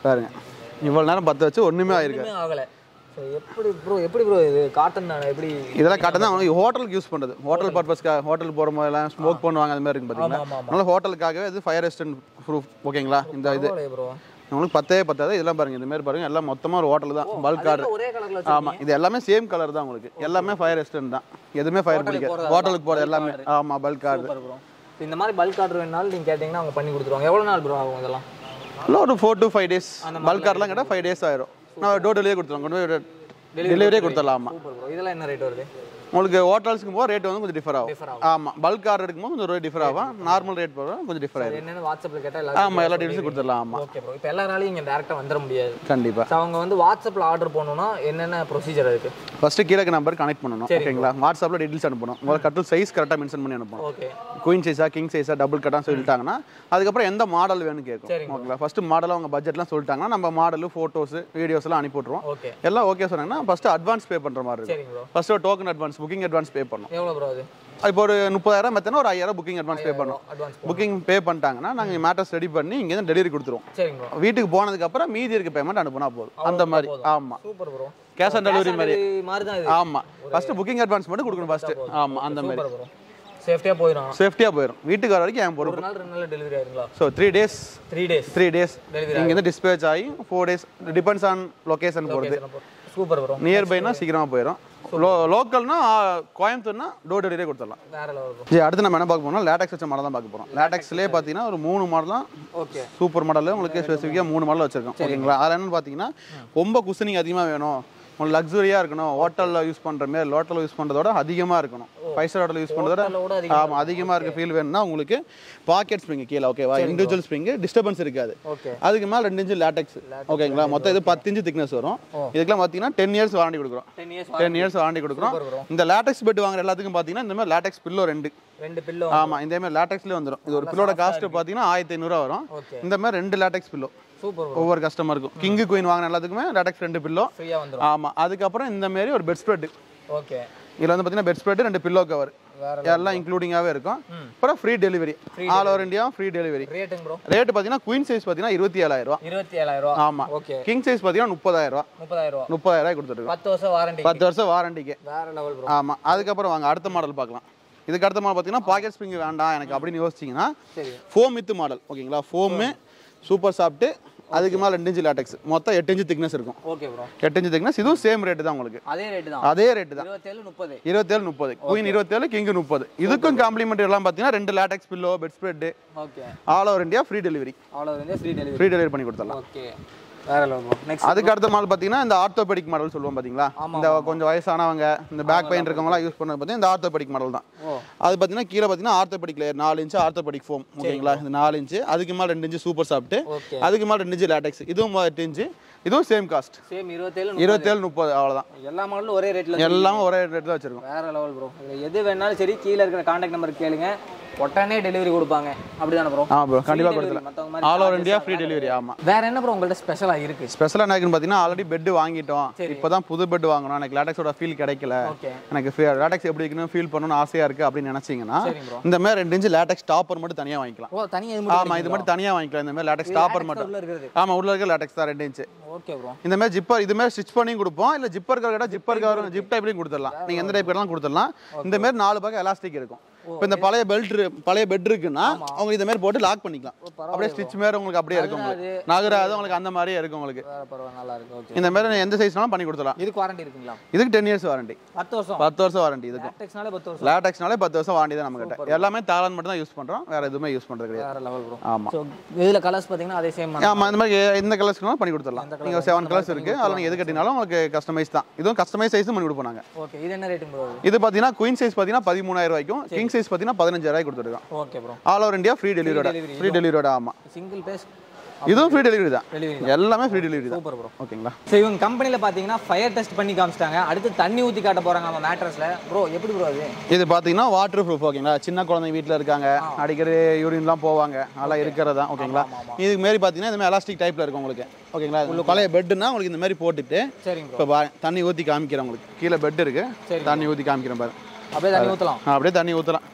பாருங்க இவ்வளோ நேரம் பற்ற வச்சு ஒன்றுமே ஆயிருக்கு ஒண்ணுமே ஆகல ஸோ எப்படி ப்ரோ எப்படி ப்ரோ இது காட்டன் தானே எப்படி இதெல்லாம் காட்ட தான் அவங்க ஹோட்டலுக்கு யூஸ் பண்ணுறது ஹோட்டல் பர்பஸ்க்காக ஹோட்டல் போகிற போதெல்லாம் ஸ்மோக் பண்ணுவாங்க அது மாதிரி இருக்கு பார்த்தீங்களா ஆமா, ஆமா. அதனால ஹோட்டலுக்காகவே இது ஃபயர் ரெஸ்டன்ட் ப்ரூஃப் ஓகேங்களா இந்த இது ப்ரோ உங்களுக்கு பத்தே பத்தாது இதெல்லாம் பாருங்க இந்த மாதிரி பாருங்க எல்லாம் மொத்தமாக ஒரு ஹோட்டல் தான் பல்க் ஆர்டர் ஒரே கலர்ல ஆமாம் இது எல்லாமே சேம் கலர் தான் உங்களுக்கு எல்லாமே ஃபயர் ரெஸ்டன்ட் தான் எதுவுமே ஃபயர் பிடிக்காது ஹோட்டலுக்கு போகிறது எல்லாமே ஆமாம் பல்க் ஆர்டர் சூப்பர் ப்ரோ இந்த மாதிரி பல்க் ஆர்டர் வேணாலும் நீங்க கேட்டீங்கன்னா அவங்க பண்ணி கொடுத்துருவாங்க எவ்வளவு நாள் ப்ரோ ஆகும் இதெல்லாம் இல்லை ஒரு four to five days bulk ஆர்டர்லாம் கேட்டால் ஃபைவ் டேஸ் ஆயிரும் நான் டோர் டெலிவரி கொடுத்துருவோம் கொண்டு போய் டெலிவரியே கொடுத்துடலாம் ஆமாம் சூப்பர் ப்ரோ இதெல்லாம் என்ன ரேட் வருது உங்களுக்கு ஹோட்டல்ஸ்க்கு போக ரேட் வந்து கொஞ்சம் டிஃபர் Differ ஆகும் ஆமாம் பல்க் ஆர்டர் எடுக்கும்போது கொஞ்சம் ரேட் டிஃபர் ஆகும் நார்மல் ரேட் போக கொஞ்சம் டிஃபர் ஆகும் என்னன்னு வாட்ஸ்அப்ல கேட்டா எல்லாரும் ஆமாம் எல்லா டீட்டெயில்ஸும் கொடுத்துடலாம் ஆமாம் ஓகே ப்ரோ இப்போ எல்லாராலையும் இங்க டேரக்டா வந்துட முடியாது கண்டிப்பாக ஸோ அவங்க வந்து வாட்ஸ்அப்ல ஆர்டர் பண்ணணும்னா என்னென்ன ப்ரொசீஜர் இருக்கு ஃபஸ்ட்டு கீழே நம்பர் கனெக்ட் பண்ணணும் ஓகேங்களா வாட்ஸ்அப்பில் டீட்டெயில்ஸ் அனுப்பணும் உங்களை கட்டில் சைஸ் கரெக்டாக மென்ஷன் பண்ணி அனுப்பணும் ஓகே குயின் சைஸா கிங் சைஸா டபுள் கட்டான்னு சொல்லிட்டாங்கன்னா அதுக்கப்புறம் எந்த மாடல் வேணும்னு கேட்கும் சரிங்க. ஓகேங்களா ஃபர்ஸ்ட் மாடல் அவங்க பட்ஜெட்லாம் சொல்லிட்டாங்கன்னா நம்ம மாடல் ஃபோட்டோஸ் வீடியோஸ்லாம் அனுப்பி விட்ருவோம் ஓகே எல்லாம் ஓகே சொன்னாங்கன்னா ஃபர்ஸ்ட் அட்வான்ஸ் பே பண்ணுற மாதிரி இருக்கும் சரிங்க ப்ரோ ஃபர்ஸ்ட் ஒரு token advance booking advance pay பண்ணணும் எவ்வளோ ப்ரோ அது இப்போ ஒரு முப்பதாயிரம் மத்தினா ஒரு ஐயாயிரம் புக்கிங் அட்வான்ஸ் பே பண்ணணும் அட்வான்ஸ் புக்கிங் பே பண்ணிட்டாங்கன்னா நாங்கள் மேட்டர்ஸ் ரெடி பண்ணி இங்கேருந்து டெலிவரி கொடுத்துருவோம் சரிங்க ப்ரோ வீட்டுக்கு போனதுக்கப்புறம் மீதி இருக்க பேமெண்ட் அனுப்புனா போதும் அந்த மாதிரி ஆமாம் super bro cash on delivery மாதிரி மாதிரி தான் இது ஆமாம் ஃபர்ஸ்ட் புக்கிங் அட்வான்ஸ் மட்டும் கொடுக்கணும் ஃபர்ஸ்ட் ஆமாம் அந்த மாதிரி சூப்பர் ப்ரோ சேஃப்டியாக போயிடும் சேஃப்டியாக போயிடும் வீட்டுக்கு வர வரைக்கும் என் பொறுப்பு ஒரு நாள் ரெண்டு நாள் டெலிவரி ஆயிருங்களா so three days three days three days Delivery இங்கேருந்து டிஸ்பேச் ஆகி four days depends on location பொறுத்து சூப்பர் ப்ரோ நியர்பைனா சீக்கிரமாக போயிடும் லோ லோக்கல்னா கோயம்புத்தூர்னா டோர் டெலிவரியே கொடுத்துடலாம் வேற லெவல் ப்ரோ சரி அடுத்து நம்ம என்ன பார்க்க போறோம்னா லேட்டக்ஸ் வச்ச மாடல் தான் பார்க்க போகிறோம் லேட்டக்ஸ்லேயே பார்த்தீங்கன்னா ஒரு மூணு மாடல் தான் ஓகே சூப்பர் மாடல் உங்களுக்கு ஸ்பெசிஃபிக்காக மூணு மாடல் வச்சிருக்கோம் ஓகேங்களா அதில் என்னன்னு பார்த்தீங்கன்னா ரொம்ப குஷனிங் அதிகமாக வேணும் உங்களுக்கு லக்ஸுரியாக இருக்கணும் ஹோட்டலில் யூஸ் பண்ணுற மாதிரி ஹோட்டலில் யூஸ் பண்ணுறதோட அதிகமாக இருக்கணும் ஃபைவ் ஸ்டார் ஹோட்டலில் யூஸ் பண்ணுறதோட ஹோட்டலோட அதிகமா ஆமாம் அதிகமாக இருக்க ஃபீல் வேணும்னா உங்களுக்கு பாக்கெட் ஸ்ப்ரிங் கீழே ஓகேவா இண்டிவிஜுவல் ஸ்ப்ரிங் டிஸ்டர்பன்ஸ் இருக்காது ஓகே அதுக்கு மேலே ரெண்டு இன்ச்சு லேட்டக்ஸ் ஓகேங்களா மொத்தம் இது பத்து இன்ச்சு திக்னஸ் வரும் இதுக்கெல்லாம் பார்த்தீங்கன்னா டென் இயர்ஸ் வாரண்டி கொடுக்குறோம் ten years ten years warranty கொடுக்குறோம் Super bro. இந்த லேட்டக்ஸ் பெட் வாங்குற எல்லாத்துக்கும் பார்த்தீங்கன்னா இந்த மாதிரி லேட்டக்ஸ் பில்லோ ரெண்டு ரெண்டு பில்லோ ஆமாம் இந்த மாதிரி லேட்டக்ஸ்லேயே வந்துடும் இது ஒரு பில்லோட காஸ்ட் பார்த்தீங்கன்னா ஆயிரத்தி ஐநூறுரூவா வரும் ஓகே இந்த மாதிரி ரெண்டு லேட்டக்ஸ் பில்லோ சூப்பர் ப்ரோ ஒவ்வொரு கஸ்டமருக்கும் கிங்கு குயின் வாங்கின எல்லாத்துக்குமே லேட்டக்ஸ் ரெண்டு பில்லோ ஃப்ரீயாக வந்துடும் ஆமாம் அதுக்கப்புறம் இந்த மாதிரி ஒரு பெட் ஸ்ப்ரெட் ஓகே இதில் வந்து பார்த்தீங்கன்னா பெட் ஸ்ப்ரெட் ரெண்டு பில்லோ கவர் வேற எல்லாம் இன்க்ளூடிங்காகவே இருக்கும் அப்புறம் free delivery all over India free delivery ரேட்டுங்க ப்ரோ ரேட் பார்த்தீங்கன்னா குயின் சைஸ் பார்த்தீங்கன்னா இருபத்தி ஏழாயிரம் ரூபா இருபத்தி ஏழாயிரம் ரூபா ஆமாம் ஓகே கிங் சைஸ் பார்த்தீங்கன்னா முப்பதாயிரம் ரூபா முப்பதாயிரம் ரூபா முப்பதாயிரம் ரூபாய் கொடுத்துருக்கோம் பத்து வருஷம் வாரண்டி பத்து வருஷம் வாரண்டிக்கு வேற லெவல் ப்ரோ ஆமாம் அதுக்கப்புறம் வாங்க அடுத்த மாடல் பார்க்கலாம் இதுக்கு அடுத்த மாடல் பார்த்தீங்கன்னா பாக்கெட் ஸ்ப்ரிங் வேண்டாம் எனக்கு அப்படின்னு யோசிச்சிங்கன்னா சரி ஃபோம் வித் மாடல் ஓகேங்களா ஃபோமு சூப்பர் சாஃப்ட்டு அதுக்கு மேலே ரெண்டு இன்ச்சு லேட்டக்ஸ் மொத்தம் எட்டு இன்ச்சு திக்னஸ் இருக்கும் ஓகே ப்ரோ எட்டு இன்ச்சு திக்னஸ் இதுவும் சேம் ரேட்டு தான் உங்களுக்கு அதே ரேட்டு தான் அதே ரேட்டு தான் இருபத்தேழு முப்பது இருபத்தேழு முப்பது குயின் இருபத்தேழு கிங்கு முப்பது இதுக்கும் காம்ப்ளிமெண்ட் எல்லாம் பார்த்தீங்கன்னா ரெண்டு latex pillow bed spread okay all over India free delivery அவ்வளோ வந்து ஃப்ரீ டெலிவரி ஃப்ரீ டெலிவரி பண்ணி கொடுத்துடலாம் ஓகே வேற லெவல் ப்ரோ நெக்ஸ்ட் அதுக்கு அடுத்த மாடல் பார்த்தீங்கன்னா இந்த ஆர்த்தோபெடிக் மாடல் சொல்லுவோம் பார்த்தீங்களா இந்த கொஞ்சம் வயசானவங்க இந்த பேக் பெயின் இருக்கவங்களாம் யூஸ் பண்ணது பார்த்தீங்கன்னா இந்த ஆர்த்தோபெடிக் மாடல் தான் ஓ அது பார்த்தீங்கன்னா கீழே பார்த்தீங்கன்னா ஆர்த்தோபெடிக் லேயர் நாலு இன்ச்சு ஆர்த்தோபெடிக் ஃபோம் ஓகேங்களா இது நாலு இன்ச்சு அதுக்கு மேலே ரெண்டு இன்ச்சு சூப்பர் சாப்பிட்டு ஓகே அதுக்கு மேலே ரெண்டு இன்ச்சு லேட்டக்ஸ் இதுவும் எட்டு இன்ச்சு இதுவும் சேம் காஸ்ட் சேம் இருபத்தேழு இருபத்தேழு முப்பது அவ்வளோதான் எல்லா மாடலும் ஒரே ரேட்ல எல்லாமே ஒரே ரேட் தான் வச்சிருக்கோம் வேற லெவல் ப்ரோ இதுல எது வேணாலும் சரி கீழே இருக்கிற கான்டாக்ட் நம்பர் கேளுங்க உடனே டெலிவரி கொடுப்பாங்க அப்படிதானே ப்ரோ ஆ ப்ரோ கண்டிப்பாக delivery, கொடுத்துலாம் மத்தவங்க மாதிரி all over India free delivery ஆமாம் வேற என்ன ப்ரோ உங்கள்ட்ட ஸ்பெஷலா இருக்கு ஸ்பெஷலாக என்ன பார்த்தீங்கன்னா ஆல்ரெடி பெட் வாங்கிட்டோம் இப்போ தான் புது பெட் வாங்கணும் எனக்கு லேட்டக்ஸோட ஃபீல் கிடைக்கல ஓகே எனக்கு லேட்டக்ஸ் எப்படி இருக்குன்னு ஃபீல் பண்ணணும்னு ஆசையாக இருக்குது அப்படின்னு நினச்சிங்கன்னா சரிங்க ப்ரோ இந்த மாதிரி ரெண்டு இன்ச்சு லேட்டக்ஸ் டாப்பர் மட்டும் தனியாக வாங்கிக்கலாம் ஓ தனியா இது மட்டும் ஆமாம் இது மட்டும் தனியாக வாங்கிக்கலாம் இந்த மாதிரி லேட்டக்ஸ் டாப்பர் மட்டும் உள்ள இருக்கிறது ஆமாம் உள்ள இருக்க லேட்டக்ஸ் தான் ரெண்டு இன்ச்சு ஓகே ப்ரோ இந்த மாதிரி ஜிப்பர் இது மாதிரி ஸ்டிச் பண்ணி கொடுப்போம் இல்லை ஜிப்பர் கவர் கேட்டால் ஜிப்பர் கவர் ஜிப் டைப்லையும் கொடுத்துடலாம் நீங்கள் எந்த டைப் கேட்டாலும் கொடுத்துடலாம் இந்த மாதிரி நாலு பக்கம் எலாஸ்டிக் இருக்கும் இப்போ இந்த பழைய பெல்ட் பழைய பெட் இருக்குன்னா அவங்க இந்த மாதிரி போட்டு லாக் பண்ணிக்கலாம் அப்படியே ஸ்டிச் மாதிரி உங்களுக்கு அப்படியே இருக்கும் உங்களுக்கு நகராது உங்களுக்கு அந்த மாதிரியே இருக்கும் உங்களுக்கு வேற பரவாயில்ல நல்லா இருக்கு ஓகே இந்த மாதிரி நீ எந்த சைஸ்னாலும் பண்ணி கொடுத்துடலாம் இதுக்கு வாரண்டி இருக்குங்களா இதுக்கு டென் இயர்ஸ் வாரண்டி பத்து வருஷம் பத்து வருஷம் வாரண்டி இதுக்கும் லேட்டெக்ஸ்னாலே பத்து வருஷம் லேட்டக்ஸ்னாலே பத்து வருஷம் வாரண்டி தான் நம்மகிட்ட எல்லாமே தாளன் மட்டும் தான் யூஸ் பண்ணுறோம் வேற எதுவுமே யூஸ் பண்ணுறது கிடையாது வேற லெவல் ப்ரோ ஆமாம் ஸோ இதுல கலர்ஸ் பார்த்தீங்கன்னா அதே சேம் ஆமாம் இந்த மாதிரி எந்த கலர்ஸ்க்குனாலும் பண்ணி கொடுத்துடலாம் நீங்கள் செவன் கலர்ஸ் இருக்குது அதில் நீங்கள் எது கட்டினாலும் உங்களுக்கு கஸ்டமைஸ் தான் இதுவும் கஸ்டமைஸ் சைஸும் பண்ணி கொடுப்போம் நாங்கள் ஓகே இது என்ன ரேட்டுங்க ப்ரோ இது பார்த்தீங்கன்னா குயின் சைஸ் பார்த்தீங்கன்னா பதிமூணாயிரம் ரூபாய்க்கும் கிங் சைஸ் பார்த்தீங்கன்னா பதினஞ்சாயிரம் ரூபாய்க்கு கொடுத்துருக்கோம் okay bro all over India free டெலிவரியோட delivery. ஃப்ரீ டெலிவரியோட ஆமாம் சிங்கிள் பேஸ் இதுவும் ஃப்ரீ டெலிவரி தான் டெலிவரி எல்லாமே ஃப்ரீ டெலிவரி தான் சூப்பர் ப்ரோ ஓகேங்களா ஸோ இவங்க கம்பெனியில் பார்த்தீங்கன்னா ஃபயர் டெஸ்ட் பண்ணி காமிச்சிட்டாங்க அடுத்து தண்ணி ஊற்றி காட்ட போகிறாங்க நம்ம மேட்ரஸில் ப்ரோ எப்படி ப்ரோ அது இது பார்த்தீங்கன்னா வாட்டர் ப்ரூஃப் ஓகேங்களா சின்ன குழந்தைங்க வீட்டில் இருக்காங்க அடிக்கடி யூரின்லாம் போவாங்க அதெல்லாம் இருக்கிறது தான் ஓகேங்களா இதுக்கு மாரி பார்த்தீங்கன்னா இந்த மாதிரி எலாஸ்டிக் டைப்பில் இருக்கும் உங்களுக்கு ஓகேங்களா பழைய பெட்டுனா உங்களுக்கு இந்த மாதிரி போட்டுட்டு சரிங்க ப்ரோ இப்போ பா தண்ணி ஊற்றி காமிக்கிறேன் உங்களுக்கு கீழே பெட் இருக்கு சரி. தண்ணி ஊற்றி காமிக்கிறேன் பாரு அப்படியே தண்ணி ஊற்றலாம் ஆ, அப்படியே தண்ணி ஊற்றலாம்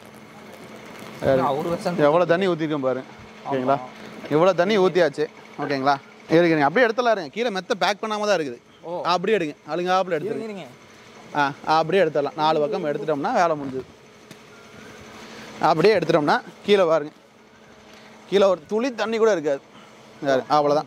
ஒரு வருஷம் எவ்வளோ தண்ணி ஊற்றிருக்கோம் பாரு ஓகேங்களா இவ்வளோ தண்ணி ஊற்றியாச்சு ஓகேங்களா இருக்குங்க அப்படியே எடுத்துலாம் இருங்க கீழே மெத்த பேக் பண்ணாம தான் இருக்குது அப்படியே எடுங்க அழுங்காப்புல எடுத்துருங்க இருங்க ஆ அப்படியே எடுத்துடலாம் நாலு பக்கம் எடுத்துட்டோம்னா வேலை முடிஞ்சுது அப்படியே எடுத்துட்டோம்னா கீழே பாருங்க கீழே ஒரு துளி தண்ணி கூட இருக்காது பாருங்க, அவ்வளவுதான்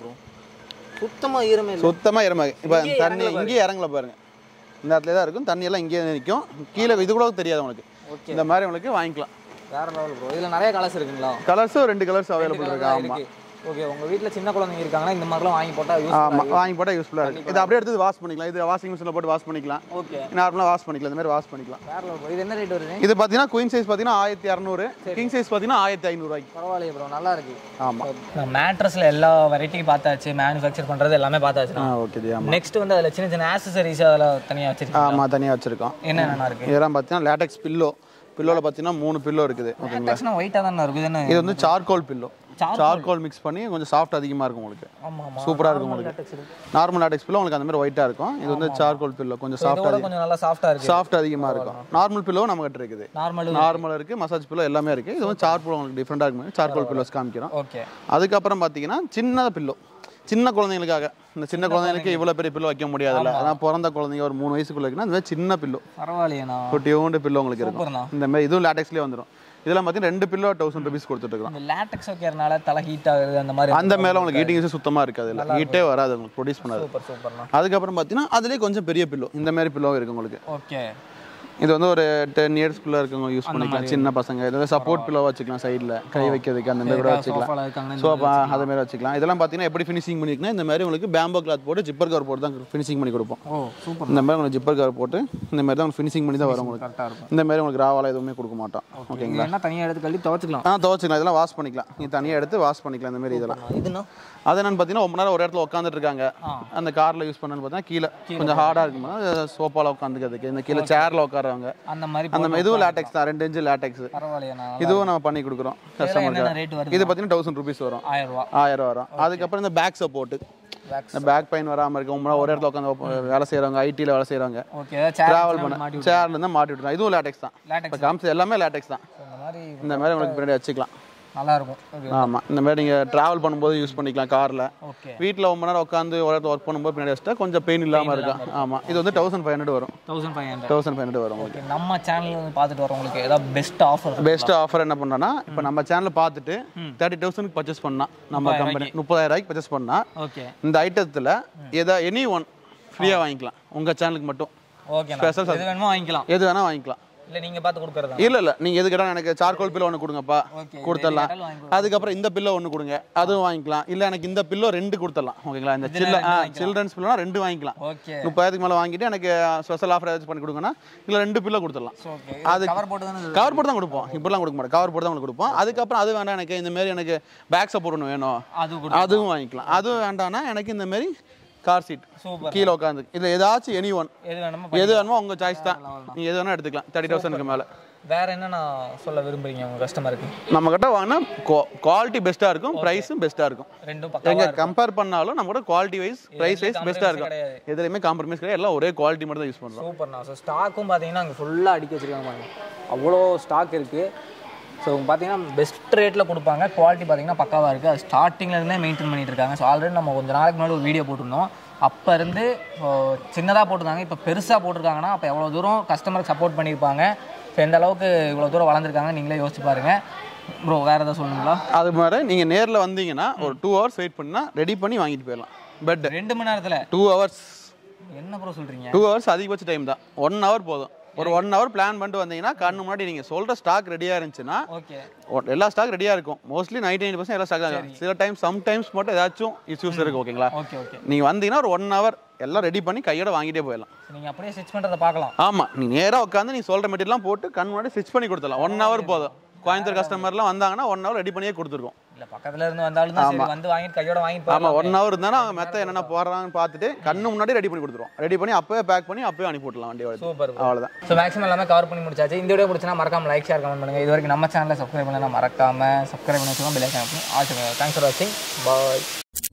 சுத்தமா ஈரமே இல்லை சுத்தமாக இறமாங்க இப்போ இங்கேயே தண்ணி இறங்கல இங்கேயே இறங்கல பாருங்க இந்த இடத்துல தான் இருக்கும் தண்ணி எல்லாம் இங்கேயே நிற்கும் கீழே இது கூட தெரியாது உங்களுக்கு ஓகே இந்த மாதிரி உங்களுக்கு வாங்கிக்கலாம் வேற லெவல் ப்ரோ இதுல நிறைய கலர்ஸ் இருக்குங்களா கலர்ஸும் ரெண்டு கலர்ஸ் அவைலபிள் இருக்கு ஆமாம் ஓகே உங்க வீட்ல சின்ன குழந்தைங்க இருக்காங்கன்னா இந்த மாதிரிலாம் வாங்கி போட்டா யூஸ் ஆமாம் வாங்கி போட்டால் யூஸ்ஃபுல்லாக இருக்குது இது அப்படியே எடுத்து வாஷ் பண்ணிக்கலாம் இது வாஷிங் மிஷினில் போட்டு வாஷ் பண்ணிக்கலாம் ஓகே நார்மலாக வாஷ் பண்ணிக்கலாம் இந்த மாதிரி வாஷ் பண்ணிக்கலாம் வேற லெவல் ப்ரோ இது என்ன ரேட் வருது இது பார்த்தீங்கன்னா குயின் சைஸ் பார்த்தீங்கன்னா ஆயிரத்தி இரநூறு கிங் சைஸ் பார்த்தீங்கன்னா ஆயிரத்தி ஐநூறுரூவாய்க்கு பரவாயில்லையே ப்ரோ நல்லா இருக்கு ஆமாம் மேட்ரஸ்ல எல்லா வெரைட்டியும் பார்த்தாச்சு மேனுஃபேக்சர் பண்றது எல்லாமே பார்த்தாச்சு ஆ ஓகே ஜி ஆமாம் நெக்ஸ்ட் வந்து அதுல சின்ன சின்ன ஆக்சசரிஸ் அதெல்லாம் தனியா வச்சிருக்கீங்க ஆமாம் தனியாக வச்சுருக்கோம் என்னென்ன இருக்கு இதெல்லாம் பார்த்தீங்கன்னா லேட்டக்ஸ் பில்லோ பில்லோவில் பார்த்தீங்கன்னா மூணு பில்லோ இருக்குது ஓகேங்களா மேட்ரஸ்னா ஒயிட்டா தானே இருக்கு இது என்ன இது வந்து charcoal pillow Charcoal. Charcoal mix பண்ணி கொஞ்சம் சாஃப்ட் அதிகமாக இருக்கும் உங்களுக்கு ஆமா ஆமா சூப்பராக இருக்கும் உங்களுக்கு நார்மல் லேட்டக்ஸ் பில்லோ உங்களுக்கு அந்த மாதிரி ஒயிட்டாக இருக்கும் இது வந்து சார்கோல் பில்லோ கொஞ்சம் சாஃப்ட் இதோட கொஞ்சம் நல்லா சாஃப்டா இருக்கு சாஃப்ட் அதிகமாக இருக்கும் நார்மல் பில்லோ நம்மகிட்ட இருக்குது நார்மல் நார்மல் இருக்குது மசாஜ் பில்லோ எல்லாமே இருக்குது இது வந்து சார்கோல் உங்களுக்கு டிஃப்ரெண்டாக இருக்கும் சார்கோல் பில்லோஸ் காமிக்கிறோம் ஓகே அதுக்கப்புறம் பார்த்தீங்கன்னா சின்ன பில்லோ சின்ன குழந்தைங்களுக்காக இந்த சின்ன குழந்தைங்களுக்கு இவ்வளோ பெரிய பில்லோ வைக்க முடியாதுல்ல அதான் பிறந்த குழந்தைங்க ஒரு மூணு வயசுக்குள்ள இருக்குன்னா இந்த மாதிரி சின்ன பில்லோ பரவாயில்லையேண்ணா குட்டியோண்டு பில்லோ உங்களுக்கு இருக்கும் சூப்பர்ண்ணா இந்த மாதிரி இதுவும் லேட்டக்ஸ்லேயே வந்துடும் இதெல்லாம் பார்த்தீங்கன்னா ரெண்டு பில்லோ தௌசண்ட் ருபீஸ் கொடுத்துட்டு இந்த லேட்டக்ஸ் வைக்கிறனால தலை ஹீட் ஆகுது அந்த மாதிரி அந்த மேலே உங்களுக்கு ஹீட்டிங் சுத்தமாக இருக்காது இல்லை ஹீட்டே வராது உங்களுக்கு ப்ரொடியூஸ் பண்ணாது சூப்பர் சூப்பர்ண்ணா அதுக்கப்புறம் பார்த்தீங்கன்னா அதுலேயே கொஞ்சம் பெரிய பில்லோ இந்த மாதிரி பில்லோ இருக்கு உங்களுக்கு ஓகே இது வந்து ஒரு டென் இயர்ஸ்க்குள்ள இருக்கவங்க யூஸ் பண்ணிக்கலாம் சின்ன பசங்க இது சப்போர்ட் பில்லோ வச்சுக்கலாம் சைடில் கை வைக்கிறதுக்கு அந்த மாதிரி கூட வச்சுக்கலாம் சோஃபால இருக்காங்க சோஃபா அது மாதிரி வச்சுக்கலாம் இதெல்லாம் பார்த்தீங்கன்னா எப்படி ஃபினிஷிங் பண்ணிருக்குன்னா இந்த மாதிரி உங்களுக்கு பேம்போ கிளாத் போட்டு ஜிப்பர் கவர் போட்டு தான் ஃபினிஷிங் பண்ணி கொடுப்போம் ஓ சூப்பர் இந்த மாதிரி உங்களுக்கு ஜிப்பர் கவர் போட்டு இந்த மாதிரி தான் உங்களுக்கு ஃபினிஷிங் பண்ணி தான் வரும் உங்களுக்கு கரெக்டாக இருக்கும் இந்த மாதிரி உங்களுக்கு ராவால எதுவுமே கொடுக்க மாட்டோம் ஓகேங்களா இது என்ன தனியாக எடுத்து கழுவி துவச்சிக்கலாம் ஆ துவச்சிக்கலாம் இதெல்லாம் வாஷ் பண்ணிக்கலாம் நீ தனியாக எடுத்து வாஷ் பண்ணிக்கலாம் இந்த மாதிரி இதெல்லாம் இதுனா அது என்னன்னு பார்த்தீங்கன்னா ரொம்ப நேரம் ஒரு இடத்துல உட்காந்துட்டு இருக்காங்க ஆ. அந்த காரில் யூஸ் பண்ணணும்னு பார்த்தீங்கன்னா கீழே கொஞ்சம் ஹார்டாக இருக்கும்போது சோஃபாவில் உட்காந்துக்கிறதுக்கு இந்த கீழே சேரில் உட்காருவாங்க அந்த மாதிரி அந்த மாதிரி இதுவும் லேட்டெக்ஸ் தான் ரெண்டு இன்ச்சு லேட்டெக்ஸ் பரவாயில்லையாண்ணா இதுவும் நம்ம பண்ணி கொடுக்குறோம் கஸ்டமருக்கு என்னென்ன ரேட் வருது இது பார்த்தீங்கன்னா தௌசண்ட் ருபீஸ் வரும் ஆயிரம் ரூபா ஆயிரம் ரூபா வரும் அதுக்கப்புறம் இந்த பேக் சப்போர்ட் பேக்ஸ் இந்த பேக் பெயின் வராமல் இருக்க ரொம்ப நேரம் ஒரு இடத்துல உட்காந்து வேலை செய்கிறவங்க ஐடியில் வேலை செய்கிறவங்க ஓகே சேர் ட்ராவல் மாட்டி பண்ண சேர்ல இருந்தால் மாட்டி விட்டுருவோம் இதுவும் லேட்டெக்ஸ் தான் லேட்டக்ஸ் இப்போ காமிச்சது எல்லாமே லேட்டெக்ஸ் தான் இந்த மாதிரி இந்த மாதிரி உங்களுக்கு பின்னாடி வச்சுக்கலாம் நல்லா இருக்கும் ஓகே ஆமாம் இந்த மாதிரி நீங்கள் ட்ராவல் பண்ணும்போது யூஸ் பண்ணிக்கலாம் காரில் ஓகே வீட்டில் ரொம்ப நேரம் உட்காந்து ஒரு இடத்துல ஒர்க் பண்ணும்போது பின்னாடி வச்சுட்டா கொஞ்சம் பெயின் இல்லாமல் இருக்கும் ஆமாம் இது வந்து தௌசண்ட் ஃபைவ் ஹண்ட்ரட் வரும் thousand five hundred thousand five hundred வரும் உங்களுக்கு ஓகே நம்ம சேனல் வந்து பார்த்துட்டு வரவங்களுக்கு ஏதாவது பெஸ்ட் ஆஃபர் பெஸ்ட் ஆஃபர் என்ன பண்ணோன்னா இப்போ நம்ம சேனல் பார்த்துட்டு தேர்ட்டி தௌசண்ட் பர்ச்சேஸ் பண்ணா நம்ம கம்பெனி முப்பதாயிரம் ரூபாய்க்கு பர்ச்சேஸ் பண்ணா ஓகே இந்த ஐட்டத்தில் ஏதா எனி ஒன் ஃப்ரீயாக வாங்கிக்கலாம் உங்கள் சேனலுக்கு மட்டும் ஓகே Special எது வேணுமோ வாங்கிக்கலாம் எது வேணால் வாங்கிக்கலாம் இல்லை நீங்கள் பார்த்து கொடுக்குறதா இல்லை இல்லை நீங்கள் எது கேட்டால் எனக்கு சார்கோல் பில்லோ ஒன்று கொடுங்கப்பா ஓகே கொடுத்துடலாம் கேட்டாலும் வாங்கி அதுக்கப்புறம் இந்த பில்லோ ஒன்று கொடுங்க அதுவும் வாங்கிக்கலாம் இல்லை எனக்கு இந்த பில்லோ ரெண்டு கொடுத்துடலாம் ஓகேங்களா இந்த சில்ல சில்ட்ரன்ஸ் பில்லோனா ரெண்டு வாங்கிக்கலாம் ஓகே முப்பதாயிரத்துக்கு மேலே வாங்கிட்டு எனக்கு ஸ்பெஷல் ஆஃபர் ஏதாச்சும் பண்ணி கொடுங்கன்னா இல்லை ரெண்டு பில்லோ கொடுத்துடலாம் ஓகே அது- கவர் போட்டு தானே கவர் போட்டு தான் கொடுப்போம் இப்படிலாம் கொடுக்க மாட்டோம் கவர் போட்டு தான் உங்களுக்கு கொடுப்போம் அதுக்கப்புறம் அது வேண்டாம் எனக்கு இந்த மாதிரி எனக்கு பேக் சப்போர்ட் ஒன்று வேணும் அது கொடு அதுவும் வாங்கிக்கலாம் அதுவும் வேண்டாம்னா எனக்கு இந்த மாதிரி கார் சீட் சூப்பர் கீழே உட்காந்து இதில் ஏதாச்சும் எனி ஒன் எது வேணுமோ எது வேணுமோ உங்கள் சாய்ஸ் தான் நீங்கள் எது வேணால் எடுத்துக்கலாம் தேர்ட்டி தௌசண்ட்க்கு மேலே வேற என்ன நான் சொல்ல விரும்புறீங்க உங்க கஸ்டமருக்கு நம்ம கிட்ட வாங்கினா குவாலிட்டி பெஸ்ட்டாக இருக்கும் ப்ரைஸும் பெஸ்ட்டாக இருக்கும் ரெண்டும் பக்கம் எங்க கம்பேர் பண்ணாலும் நம்ம கூட குவாலிட்டி வைஸ் ப்ரைஸ் வைஸ் பெஸ்ட்டாக இருக்கும் கிடையாது. எதுலையுமே காம்ப்ரமைஸ் கிடையாது எல்லாம் ஒரே குவாலிட்டி மட்டும் தான் யூஸ் பண்ணுறோம் சூப்பர்ண்ணா ஸோ ஸ்டாக்கும் பார்த்தீங்கன்னா அங்கே ஃபுல்லாக அடிக்க வச்சிருக்காங்க பாருங்க அவ்வளோ ஸ்டாக் இருக்குது ஸோ பார்த்தீங்கன்னா பெஸ்ட் ரேட்டில் கொடுப்பாங்க குவாலிட்டி பார்த்தீங்கன்னா பக்காவாக இருக்குது அது ஸ்டார்டிங்ல இருந்தே மெயின்டைன் பண்ணிட்டு இருக்காங்க ஸோ ஆல்ரெடி நம்ம கொஞ்ச நாளைக்கு முன்னாடி ஒரு வீடியோ போட்டிருந்தோம் அப்போ இருந்து சின்னதாக போட்டிருந்தாங்க இப்போ பெருசாக போட்டிருக்காங்கன்னா அப்போ எவ்வளோ தூரம் கஸ்டமருக்கு சப்போர்ட் பண்ணியிருப்பாங்க ஸோ எந்த அளவுக்கு இவ்வளோ தூரம் வளர்ந்துருக்காங்க நீங்களே யோசிச்சு பாருங்க ப்ரோ வேறு எதாவது சொல்லணுங்களா அது மாதிரி நீங்கள் நேரில் வந்தீங்கன்னா ஒரு டூ ஹவர்ஸ் வெயிட் பண்ணா ரெடி பண்ணி வாங்கிட்டு போயிடலாம் பெட் ரெண்டு மணி நேரத்தில் டூ ஹவர்ஸ் என்ன ப்ரோ சொல்கிறீங்க டூ ஹவர்ஸ் அதிகபட்ச டைம் தான் ஒன் ஹவர் போதும் ஒரு ஒன் ஹவர் பிளான் பண்ணிட்டு வந்தீங்கன்னா கண்ணு முன்னாடி நீங்கள் சொல்கிற ஸ்டாக் ரெடியாக இருந்துச்சுன்னா ஓகே ஒ- எல்லா ஸ்டாக் ரெடியாக இருக்கும் மோஸ்ட்லி நைன்டி நைன் பர்சன்ட் எல்லா ஸ்டாக் தான் இருக்கும். சில டைம் சம் டைம்ஸ் மட்டும் ஏதாச்சும் இஷ்யூஸ் இருக்கு ஓகேங்களா ஓகே ஓகே நீங்கள் வந்தீங்கன்னா ஒரு ஒன் ஹவர் எல்லாம் ரெடி பண்ணி கையோட வாங்கிட்டே போயிடலாம் நீங்கள் அப்படியே ஸ்டிச் பண்ணுறதை பார்க்கலாம் ஆமாம் நீ நேராக உட்காந்து நீ சொல்கிற மெட்டீரியல்லாம் போட்டு கண் முன்னாடி ஸ்டிச் பண்ணி கொடுத்துடலாம் ஒன் ஹவர் போதும் கோயம்புத்தூர் கஸ்டமர்லாம் வந்தாங்கன்னா ஒன் ஹவர் ரெடி பண்ணியே கொடுத்துருக்கோம் இல்ல பக்கத்துல இருந்து வந்தாலும் தான் சரி வந்து வாங்கிட்டு கையோட வாங்கிட்டு ஆமாம் போகலாம் ஒன் ஹவர் இருந்தாலும் அவங்க மெத்த என்னென்ன போடுறாங்கன்னு பார்த்துட்டு கண்ணு முன்னாடி ரெடி பண்ணி கொடுத்துருவோம் ரெடி பண்ணி அப்பவே பேக் பண்ணி அப்பவே அனுப்பி விடலாம் வண்டியோட சூப்பர் அவ்வளோதான் ஸோ மேக்ஸிமம் எல்லாமே கவர் பண்ணி முடிச்சாச்சு இந்த வீடியோ பிடிச்சினா மறக்காம லைக் ஷேர் கமெண்ட் பண்ணுங்க இது வரைக்கும் நம்ம சேனலை சப்ஸ்கிரைப் பண்ணலாம் மறக்காம சப்ஸ்கிரைப் பண்ணி வச்சுக்கோங்க bell icon all thanks for வாட்சிங் பாய்